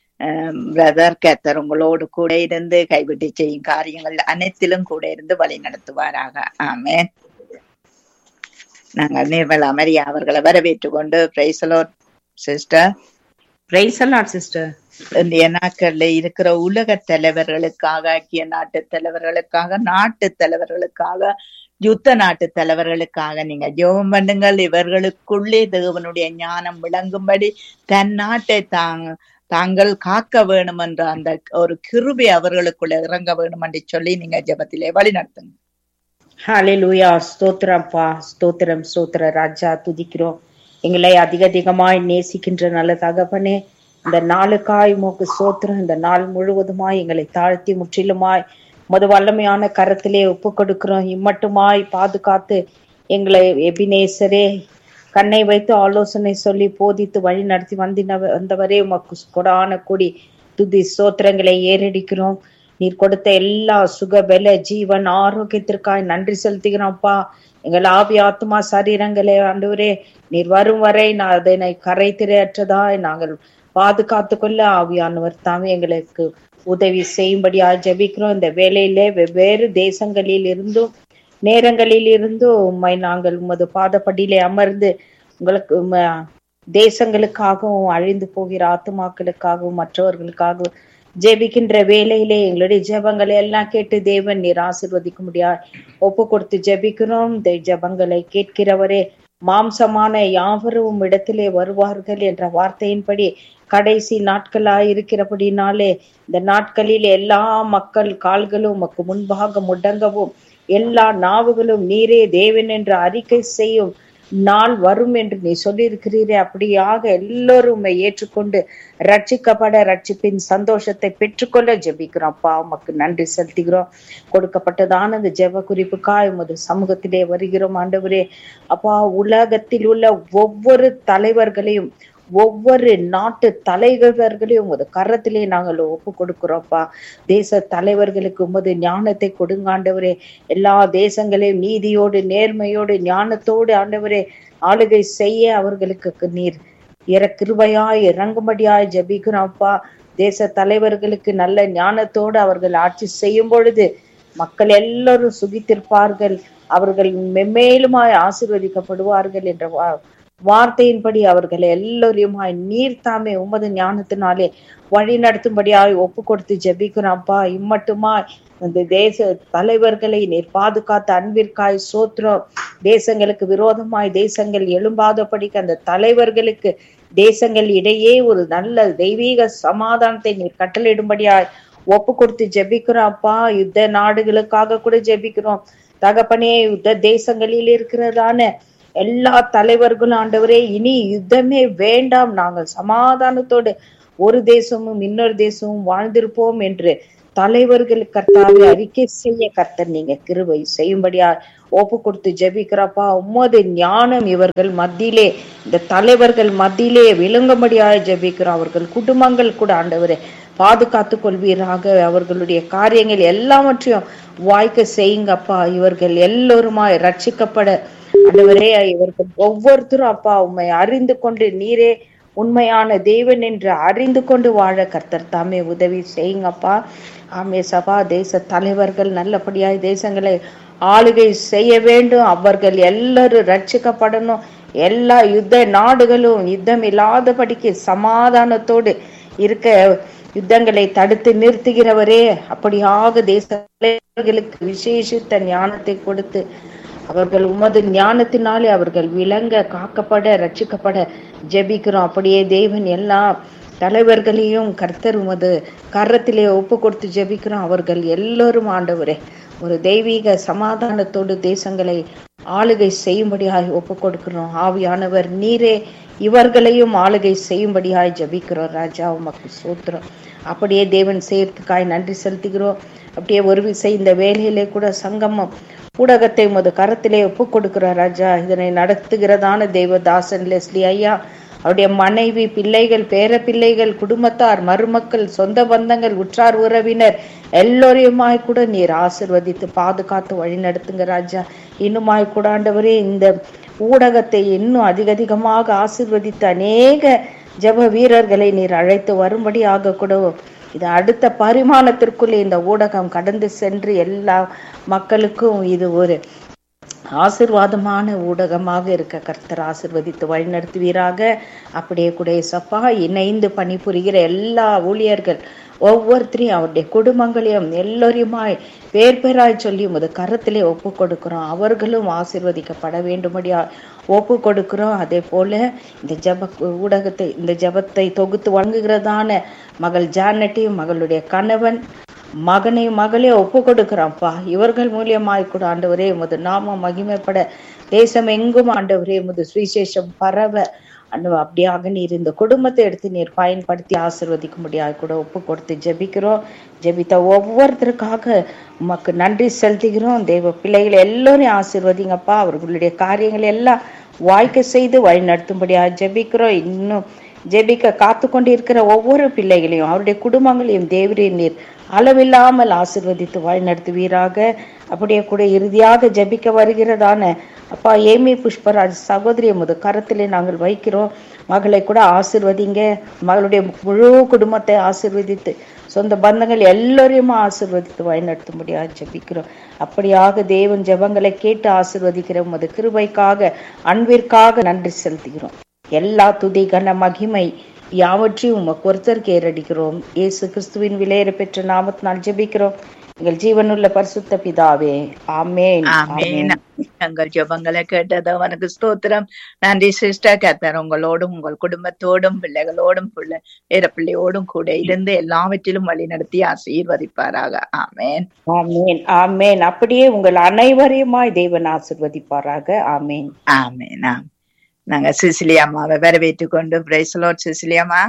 பிரதர் கேத்தர் உங்களோடு கூட இருந்து கைவிட்டு செய்யும் காரியங்கள் அனைத்திலும் கூட இருந்து வழி நடத்துவாராக ஆமேன் நாங்கள் நிர்மலா மரியா அவர்களை வரவேற்றுக் கொண்டு பிரைசலோ சிஸ்டர் பிரைசலாட் சிஸ்டர் இந்திய நாட்கள்ல இருக்கிற உலக தலைவர்களுக்காக ஐக்கிய நாட்டு தலைவர்களுக்காக நாட்டு தலைவர்களுக்காக யுத்த நாட்டு தலைவர்களுக்காக நீங்க ஜெபம் பண்ணுங்கள் இவர்களுக்குள்ளே தேவனுடைய ஞானம் விளங்கும்படி தன் நாட்டை தாங்க தாங்கள் காக்க வேணும் என்ற அந்த ஒரு கிருபி அவர்களுக்குள்ள இறங்க வேணும் என்று சொல்லி நீங்க ஜபத்திலே வழி நடத்துங்க ஹalleluya ஸ்தோத்திரம்ப்பா ஸ்தோத்திரம் ஸ்தோத்திர ராஜா துதிக்கிறோம் எங்களை அதிக அதிகமாய் நேசிக்கின்ற நல்ல தகப்பனே இந்த நாளுக்காய் மோக்கு சோத்திரம் இந்த நாள் முழுவதுமாய் எங்களை தாழ்த்தி முற்றிலுமாய் முத வல்லமையான கரத்திலே ஒப்பு கொடுக்கிறோம் இம்மட்டுமாய் பாதுகாத்து எங்களை எபினேசரே கண்ணை வைத்து ஆலோசனை சொல்லி போதித்து வழி நடத்தி வந்தின வந்தவரே உமக்கு கொடான கூடி துதி சோத்திரங்களை ஏறடிக்கிறோம் நீர் கொடுத்த எல்லா சுக பல ஜீவன் ஆரோக்கியத்திற்காய் நன்றி செலுத்துகிறோம்ப்பா எங்கள் ஆவி ஆத்மா சரீரங்களே ஆண்டவரே நீர் வரும் வரை நான் அதனை கரை திரையற்றதாய் நாங்கள் பாதுகாத்து கொள்ள ஆவியானவர் தாமே எங்களுக்கு உதவி செய்யும்படியா ஜபிக்கிறோம் இந்த வேலையிலே வெவ்வேறு தேசங்களில் இருந்தும் நேரங்களில் இருந்தும் உண்மை நாங்கள் உமது பாதப்படியிலே அமர்ந்து உங்களுக்கு தேசங்களுக்காகவும் அழிந்து போகிற ஆத்துமாக்களுக்காகவும் மற்றவர்களுக்காகவும் ஜெபிக்கின்ற வேலையிலே எங்களுடைய ஜெபங்களை எல்லாம் கேட்டு தேவன் நீர் ஆசிர்வதிக்க முடியாது ஒப்பு கொடுத்து ஜெபிக்கிறோம் இந்த ஜெபங்களை கேட்கிறவரே மாம்சமான யாவரும் இடத்திலே வருவார்கள் என்ற வார்த்தையின்படி கடைசி நாட்களாய் இருக்கிறபடினாலே இந்த நாட்களில் எல்லா மக்கள் கால்களும் உமக்கு முன்பாக முடங்கவும் எல்லா நாவுகளும் நீரே தேவன் என்று அறிக்கை செய்யும் நாள் வரும் என்று நீ சொல்லியிருக்கிறீரே அப்படியாக எல்லோரும் உம்மை ஏற்றுக்கொண்டு ரட்சிக்கப்பட ரட்சிப்பின் சந்தோஷத்தை பெற்றுக்கொள்ள ஜெபிக்கிறோம் அப்பா உமக்கு நன்றி செலுத்துகிறோம் கொடுக்கப்பட்டதான இந்த ஜெப குறிப்புக்காய் உமது சமூகத்திலே வருகிறோம் ஆண்டவரே அப்பா உலகத்தில் உள்ள ஒவ்வொரு தலைவர்களையும் ஒவ்வொரு நாட்டு தலைவர்களையும் உமது கரத்திலே நாங்கள் ஒப்பு கொடுக்கிறோம்ப்பா தேச தலைவர்களுக்கு உமது ஞானத்தை கொடுங்க ஆண்டவரே எல்லா தேசங்களையும் நீதியோடு நேர்மையோடு ஞானத்தோடு ஆண்டவரே ஆளுகை செய்ய அவர்களுக்கு நீர் இற கிருபையாய் இறங்கும்படியாய் ஜபிக்கிறோம்ப்பா தேச தலைவர்களுக்கு நல்ல ஞானத்தோடு அவர்கள் ஆட்சி செய்யும் பொழுது மக்கள் எல்லாரும் சுகித்திருப்பார்கள் அவர்கள் மென்மேலுமாய் ஆசீர்வதிக்கப்படுவார்கள் என்ற வா- வார்த்தையின்படி அவர்கள் எல்லோரையுமாய் நீர் தாமே உமது ஞானத்தினாலே வழி நடத்தும்படியாய் ஒப்பு கொடுத்து ஜெபிக்கிறோம்ப்பா இம்மட்டுமாய் இந்த தேச தலைவர்களை நீர் பாதுகாத்த அன்பிற்காய் சோத்திரம் தேசங்களுக்கு விரோதமாய் தேசங்கள் எழும்பாதபடிக்கு அந்த தலைவர்களுக்கு தேசங்கள் இடையே ஒரு நல்ல தெய்வீக சமாதானத்தை நீர் கட்டளையிடும்படியாய் ஒப்பு கொடுத்து ஜெபிக்கிறோம் அப்பா யுத்த நாடுகளுக்காக கூட ஜெபிக்கிறோம் தகப்பனே யுத்த தேசங்களில் இருக்கிறதான எல்லா தலைவர்களும் ஆண்டவரே இனி யுத்தமே வேண்டாம் நாங்கள் சமாதானத்தோடு ஒரு தேசமும் இன்னொரு தேசமும் வாழ்ந்திருப்போம் என்று தலைவர்கள் கர்த்தாவை அறிக்கை செய்ய கர்த்தர் நீங்க கிருபை செய்யும்படியா ஒப்பு கொடுத்து ஜெபிக்கிறப்பா உம்மது ஞானம் இவர்கள் மத்தியிலே இந்த தலைவர்கள் மத்தியிலே விளங்கும்படியாக ஜெபிக்கிறோம் அவர்கள் குடும்பங்கள் கூட ஆண்டவரே பாதுகாத்து கொள்வீராக அவர்களுடைய காரியங்கள் எல்லாவற்றையும் வாய்க்க செய்யுங்கப்பா இவர்கள் எல்லோருமாய் ரட்சிக்கப்பட ஆண்டவரே இவர்கள் ஒவ்வொருத்தரும் அப்பா உண்மை அறிந்து கொண்டு நீரே உண்மையான தேவன் என்று அறிந்து கொண்டு வாழ கர்த்தர் தாமே உதவி செய்யுங்கப்பா ஆமே சபா தேச தலைவர்கள் நல்லபடியாய் தேசங்களை ஆளுகை செய்ய வேண்டும் அவர்கள் எல்லாரும் ரட்சிக்கப்படணும் எல்லா யுத்த நாடுகளும் யுத்தம் இல்லாதபடிக்கு சமாதானத்தோடு இருக்க யுத்தங்களை தடுத்து நிறுத்துகிறவரே அப்படியாக தேச தலைவர்களுக்கு விசேஷித்த ஞானத்தை கொடுத்து அவர்கள் உமது ஞானத்தினாலே அவர்கள் விளங்க காக்கப்பட ரட்சிக்கப்பட ஜெபிக்கிறோம் அப்படியே தேவன் எல்லா தலைவர்களையும் கர்த்தர் உமது கரத்திலே ஒப்பு கொடுத்து ஜெபிக்கிறோம் அவர்கள் எல்லோரும் ஆண்டவரே ஒரு தெய்வீக சமாதானத்தோடு தேசங்களை ஆளுகை செய்யும்படியாய் ஒப்பு கொடுக்கிறோம் ஆவியானவர் நீரே இவர்களையும் ஆளுகை செய்யும்படியாய் ஜெபிக்கிறோம் ராஜா உமக்கு சூத்திரம் அப்படியே தேவன் செய்யறதுக்காய் நன்றி செலுத்துகிறோம் அப்படியே ஒரு விசை இந்த வேலையிலே கூட சங்கமம் ஊடகத்தை உமது கரத்திலே ஒப்பு கொடுக்கிறார் ராஜா இதனை நடத்துகிறதான தேவதாசன் லெஸ்லி ஐயா அவருடைய மனைவி பிள்ளைகள் பேர பிள்ளைகள் குடும்பத்தார் மருமக்கள் சொந்த பந்தங்கள் உற்றார் உறவினர் எல்லோரையுமாய் கூட நீர் ஆசிர்வதித்து பாதுகாத்து வழி நடத்துங்க ராஜா இன்னுமாய் கூட ஆண்டவரே இந்த ஊடகத்தை இன்னும் அதிக அதிகமாக ஆசிர்வதித்து அநேக ஜெப வீரர்களை நீர் அழைத்து வரும்படியாக கூட இது அடுத்த பரிமாணத்திற்குள்ளே இந்த ஊடகம் கடந்து சென்று எல்லா மக்களுக்கும் இது ஒரு ஆசிர்வாதமான ஊடகமாக இருக்க கர்த்தர் ஆசிர்வதித்து வழிநடத்துவீராக அப்படியே கூட சப்பா இணைந்து பணிபுரிகிற எல்லா ஊழியர்கள் ஒவ்வொருத்தரையும் அவருடைய குடும்பங்களையும் எல்லோரையுமாய் பேர் பேராய் சொல்லி உமது கரத்திலே ஒப்பு கொடுக்கிறோம் அவர்களும் ஆசிர்வதிக்கப்பட வேண்டும்படியா ஒப்பு கொடுக்கிறோம் அதே போல இந்த ஜப ஊடகத்தை இந்த ஜபத்தை தொகுத்து வழங்குகிறதான மகள் ஜானட்டையும் மகளுடைய கணவன் மகனையும் மகளே ஒப்பு கொடுக்கிறோம்ப்பா இவர்கள் மூலியமாய் கூட ஆண்டவரே உமது நாமம் மகிமைப்பட தேசம் எங்கும் ஆண்டவரே உமது சுவிசேஷம் பரவ அண்ணு அப்படியாக நீர் இந்த குடும்பத்தை எடுத்து நீர் பயன்படுத்தி ஆசிர்வதிக்க முடியாது கூட ஒப்பு கொடுத்து ஜெபிக்கிறோம் ஜெபித்த ஒவ்வொருத்தருக்காக உமக்கு நன்றி செலுத்துகிறோம் தெய்வ பிள்ளைகளை எல்லோரையும் ஆசிர்வதிங்கப்பா அவர்களுடைய காரியங்களை எல்லாம் வாய்க்க செய்து வழி நடத்தும்படியாக ஜெபிக்கிறோம் இன்னும் ஜெபிக்க காத்து கொண்டிருக்கிற ஒவ்வொரு பிள்ளைகளையும் அவருடைய குடும்பங்களையும் தேவரே நீர் அளவில்லாமல் ஆசிர்வதித்து வழி நடத்துவீராக அப்படியே கூட இறுதியாக ஜெபிக்க வருகிறதான அப்பா ஏமி புஷ்பராஜ் சகோதரி முது கரத்திலே நாங்கள் வைக்கிறோம் மகளை கூட ஆசிர்வதிங்க மகளுடைய முழு குடும்பத்தை ஆசிர்வதித்து சொந்த பந்தங்கள் எல்லோரையும் ஆசிர்வதித்து வழிநடத்தும்படியாக ஜெபிக்கிறோம் அப்படியாக தேவன் ஜெபங்களை கேட்டு ஆசிர்வதிக்கிற உமது கிருபைக்காக அன்பிற்காக நன்றி செலுத்துகிறோம் எல்லா துதி கன மகிமை யாவற்றையும் உமக்கு ஒருத்தர் கேரடிக்கிறோம் இயேசு கிறிஸ்துவின் விலையேற பெற்ற நாமத்தினால் ஜெபிக்கிறோம் எங்கள் ஜீவனுள்ள பரிசுத்த பிதாவே ஆமேன் ஆமேன் எங்கள் ஜெபங்களை கேட்டது அவனுக்கு ஸ்தோத்திரம் நன்றி சிஸ்டர் கத்தர் உங்களோடும் உங்கள் குடும்பத்தோடும் பிள்ளைகளோடும் பிள்ளை வேற பிள்ளையோடும் கூட இருந்து எல்லாவற்றிலும் வழி நடத்தி ஆசீர்வதிப்பாராக ஆமேன் ஆமேன் ஆமேன் அப்படியே உங்கள் அனைவரையுமாய் தேவன் ஆசிர்வதிப்பாராக ஆமேன் ஆமேன் ஆம் நாங்க சிசிலி அம்மாவை வரவேற்றுக் கொண்டு பிரைசலோட் சிசிலி அம்மா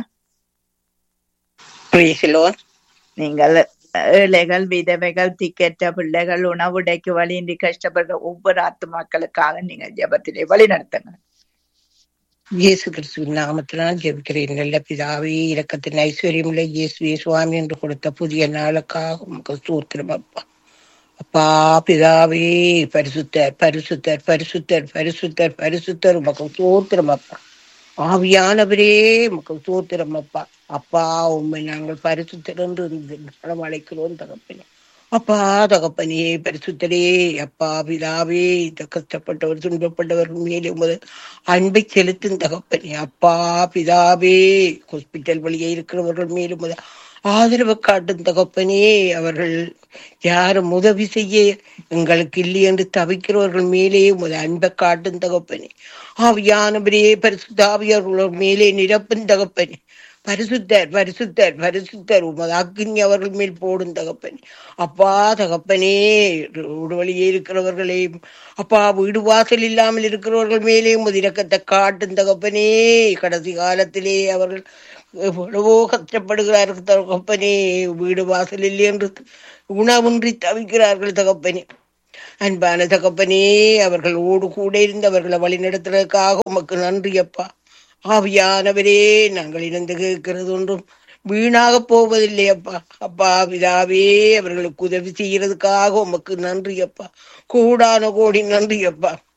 நீங்கள் ஏழைகள் விதவைகள் திக்கற்ற பிள்ளைகள் உணவுடைக்கு வழியின்றி கஷ்டப்படுற ஒவ்வொரு ஆத்துமாக்களுக்காக நீங்க ஜெபத்திலே வழி நடத்துங்க இயேசு கிறிஸ்துவின் நாமத்தினால் ஜெபிக்கிறேன் நல்ல பிதாவே இரக்கத்தின் ஐஸ்வர்யமுள்ள இயேசுவே சுவாமி என்று கொடுத்த புதிய நாளுக்காக உமக்கு சூத்திரம் அப்பா அப்பா பிதாவே பரிசுத்தர் பரிசுத்தர் பரிசுத்தர் பரிசுத்தர் பரிசுத்தர் உமக்கு சூத்திரம் அப்பா ஆவியானவரே உமக்கு சூத்திரம் அப்பா அப்பா உண்மை நாங்கள் பரிசுத்தர் என்று மனம் அழைக்கிறோம் தகப்பனே அப்பா தகப்பனே பரிசுத்தரே அப்பா பிதாவே இந்த கஷ்டப்பட்டவர் துன்பப்பட்டவர் மேலே உமது அன்பை செலுத்தும் தகப்பனே அப்பா பிதாவே ஹாஸ்பிட்டல் வழியே இருக்கிறவர்கள் மேலும் உமது ஆதரவு காட்டும் தகப்பனே அவர்கள் யாரும் உதவி செய்ய எங்களுக்கு இல்லை என்று தவிக்கிறவர்கள் மேலே உமது அன்பை காட்டும் தகப்பனே ஆவியானவரே பரிசுத்தாவியவர்கள் மேலே நிரப்பும் தகப்பனே பரிசுத்தர் பரிசுத்தர் பரிசுத்தர் உமது அக்னி அவர்கள் மேல் போடும் தகப்பனே அப்பா தகப்பனே ரோடு வழியே இருக்கிறவர்களையும் அப்பா வீடு வாசல் இல்லாமல் இருக்கிறவர்கள் மேலே உமது இரக்கத்தை காட்டும் தகப்பனே கடைசி காலத்திலே அவர்கள் எவ்வளவோ கஷ்டப்படுகிறார்கள் தகப்பனே வீடு வாசல் இல்லை என்று உணவின்றி தவிக்கிறார்கள் தகப்பனே அன்பான தகப்பனே அவர்கள் ஓடு கூட இருந்து அவர்களை வழி நடத்துறதுக்காக உமக்கு நன்றி அப்பா ஆவியானவரே நாங்கள் இணைந்து கேட்கிறது ஒன்றும் வீணாக போவதில்லை அப்பா அப்பா பிதாவே அவர்களுக்கு உதவி செய்யறதுக்காக உமக்கு நன்றி அப்பா கூடான கோடி நன்றி அப்பா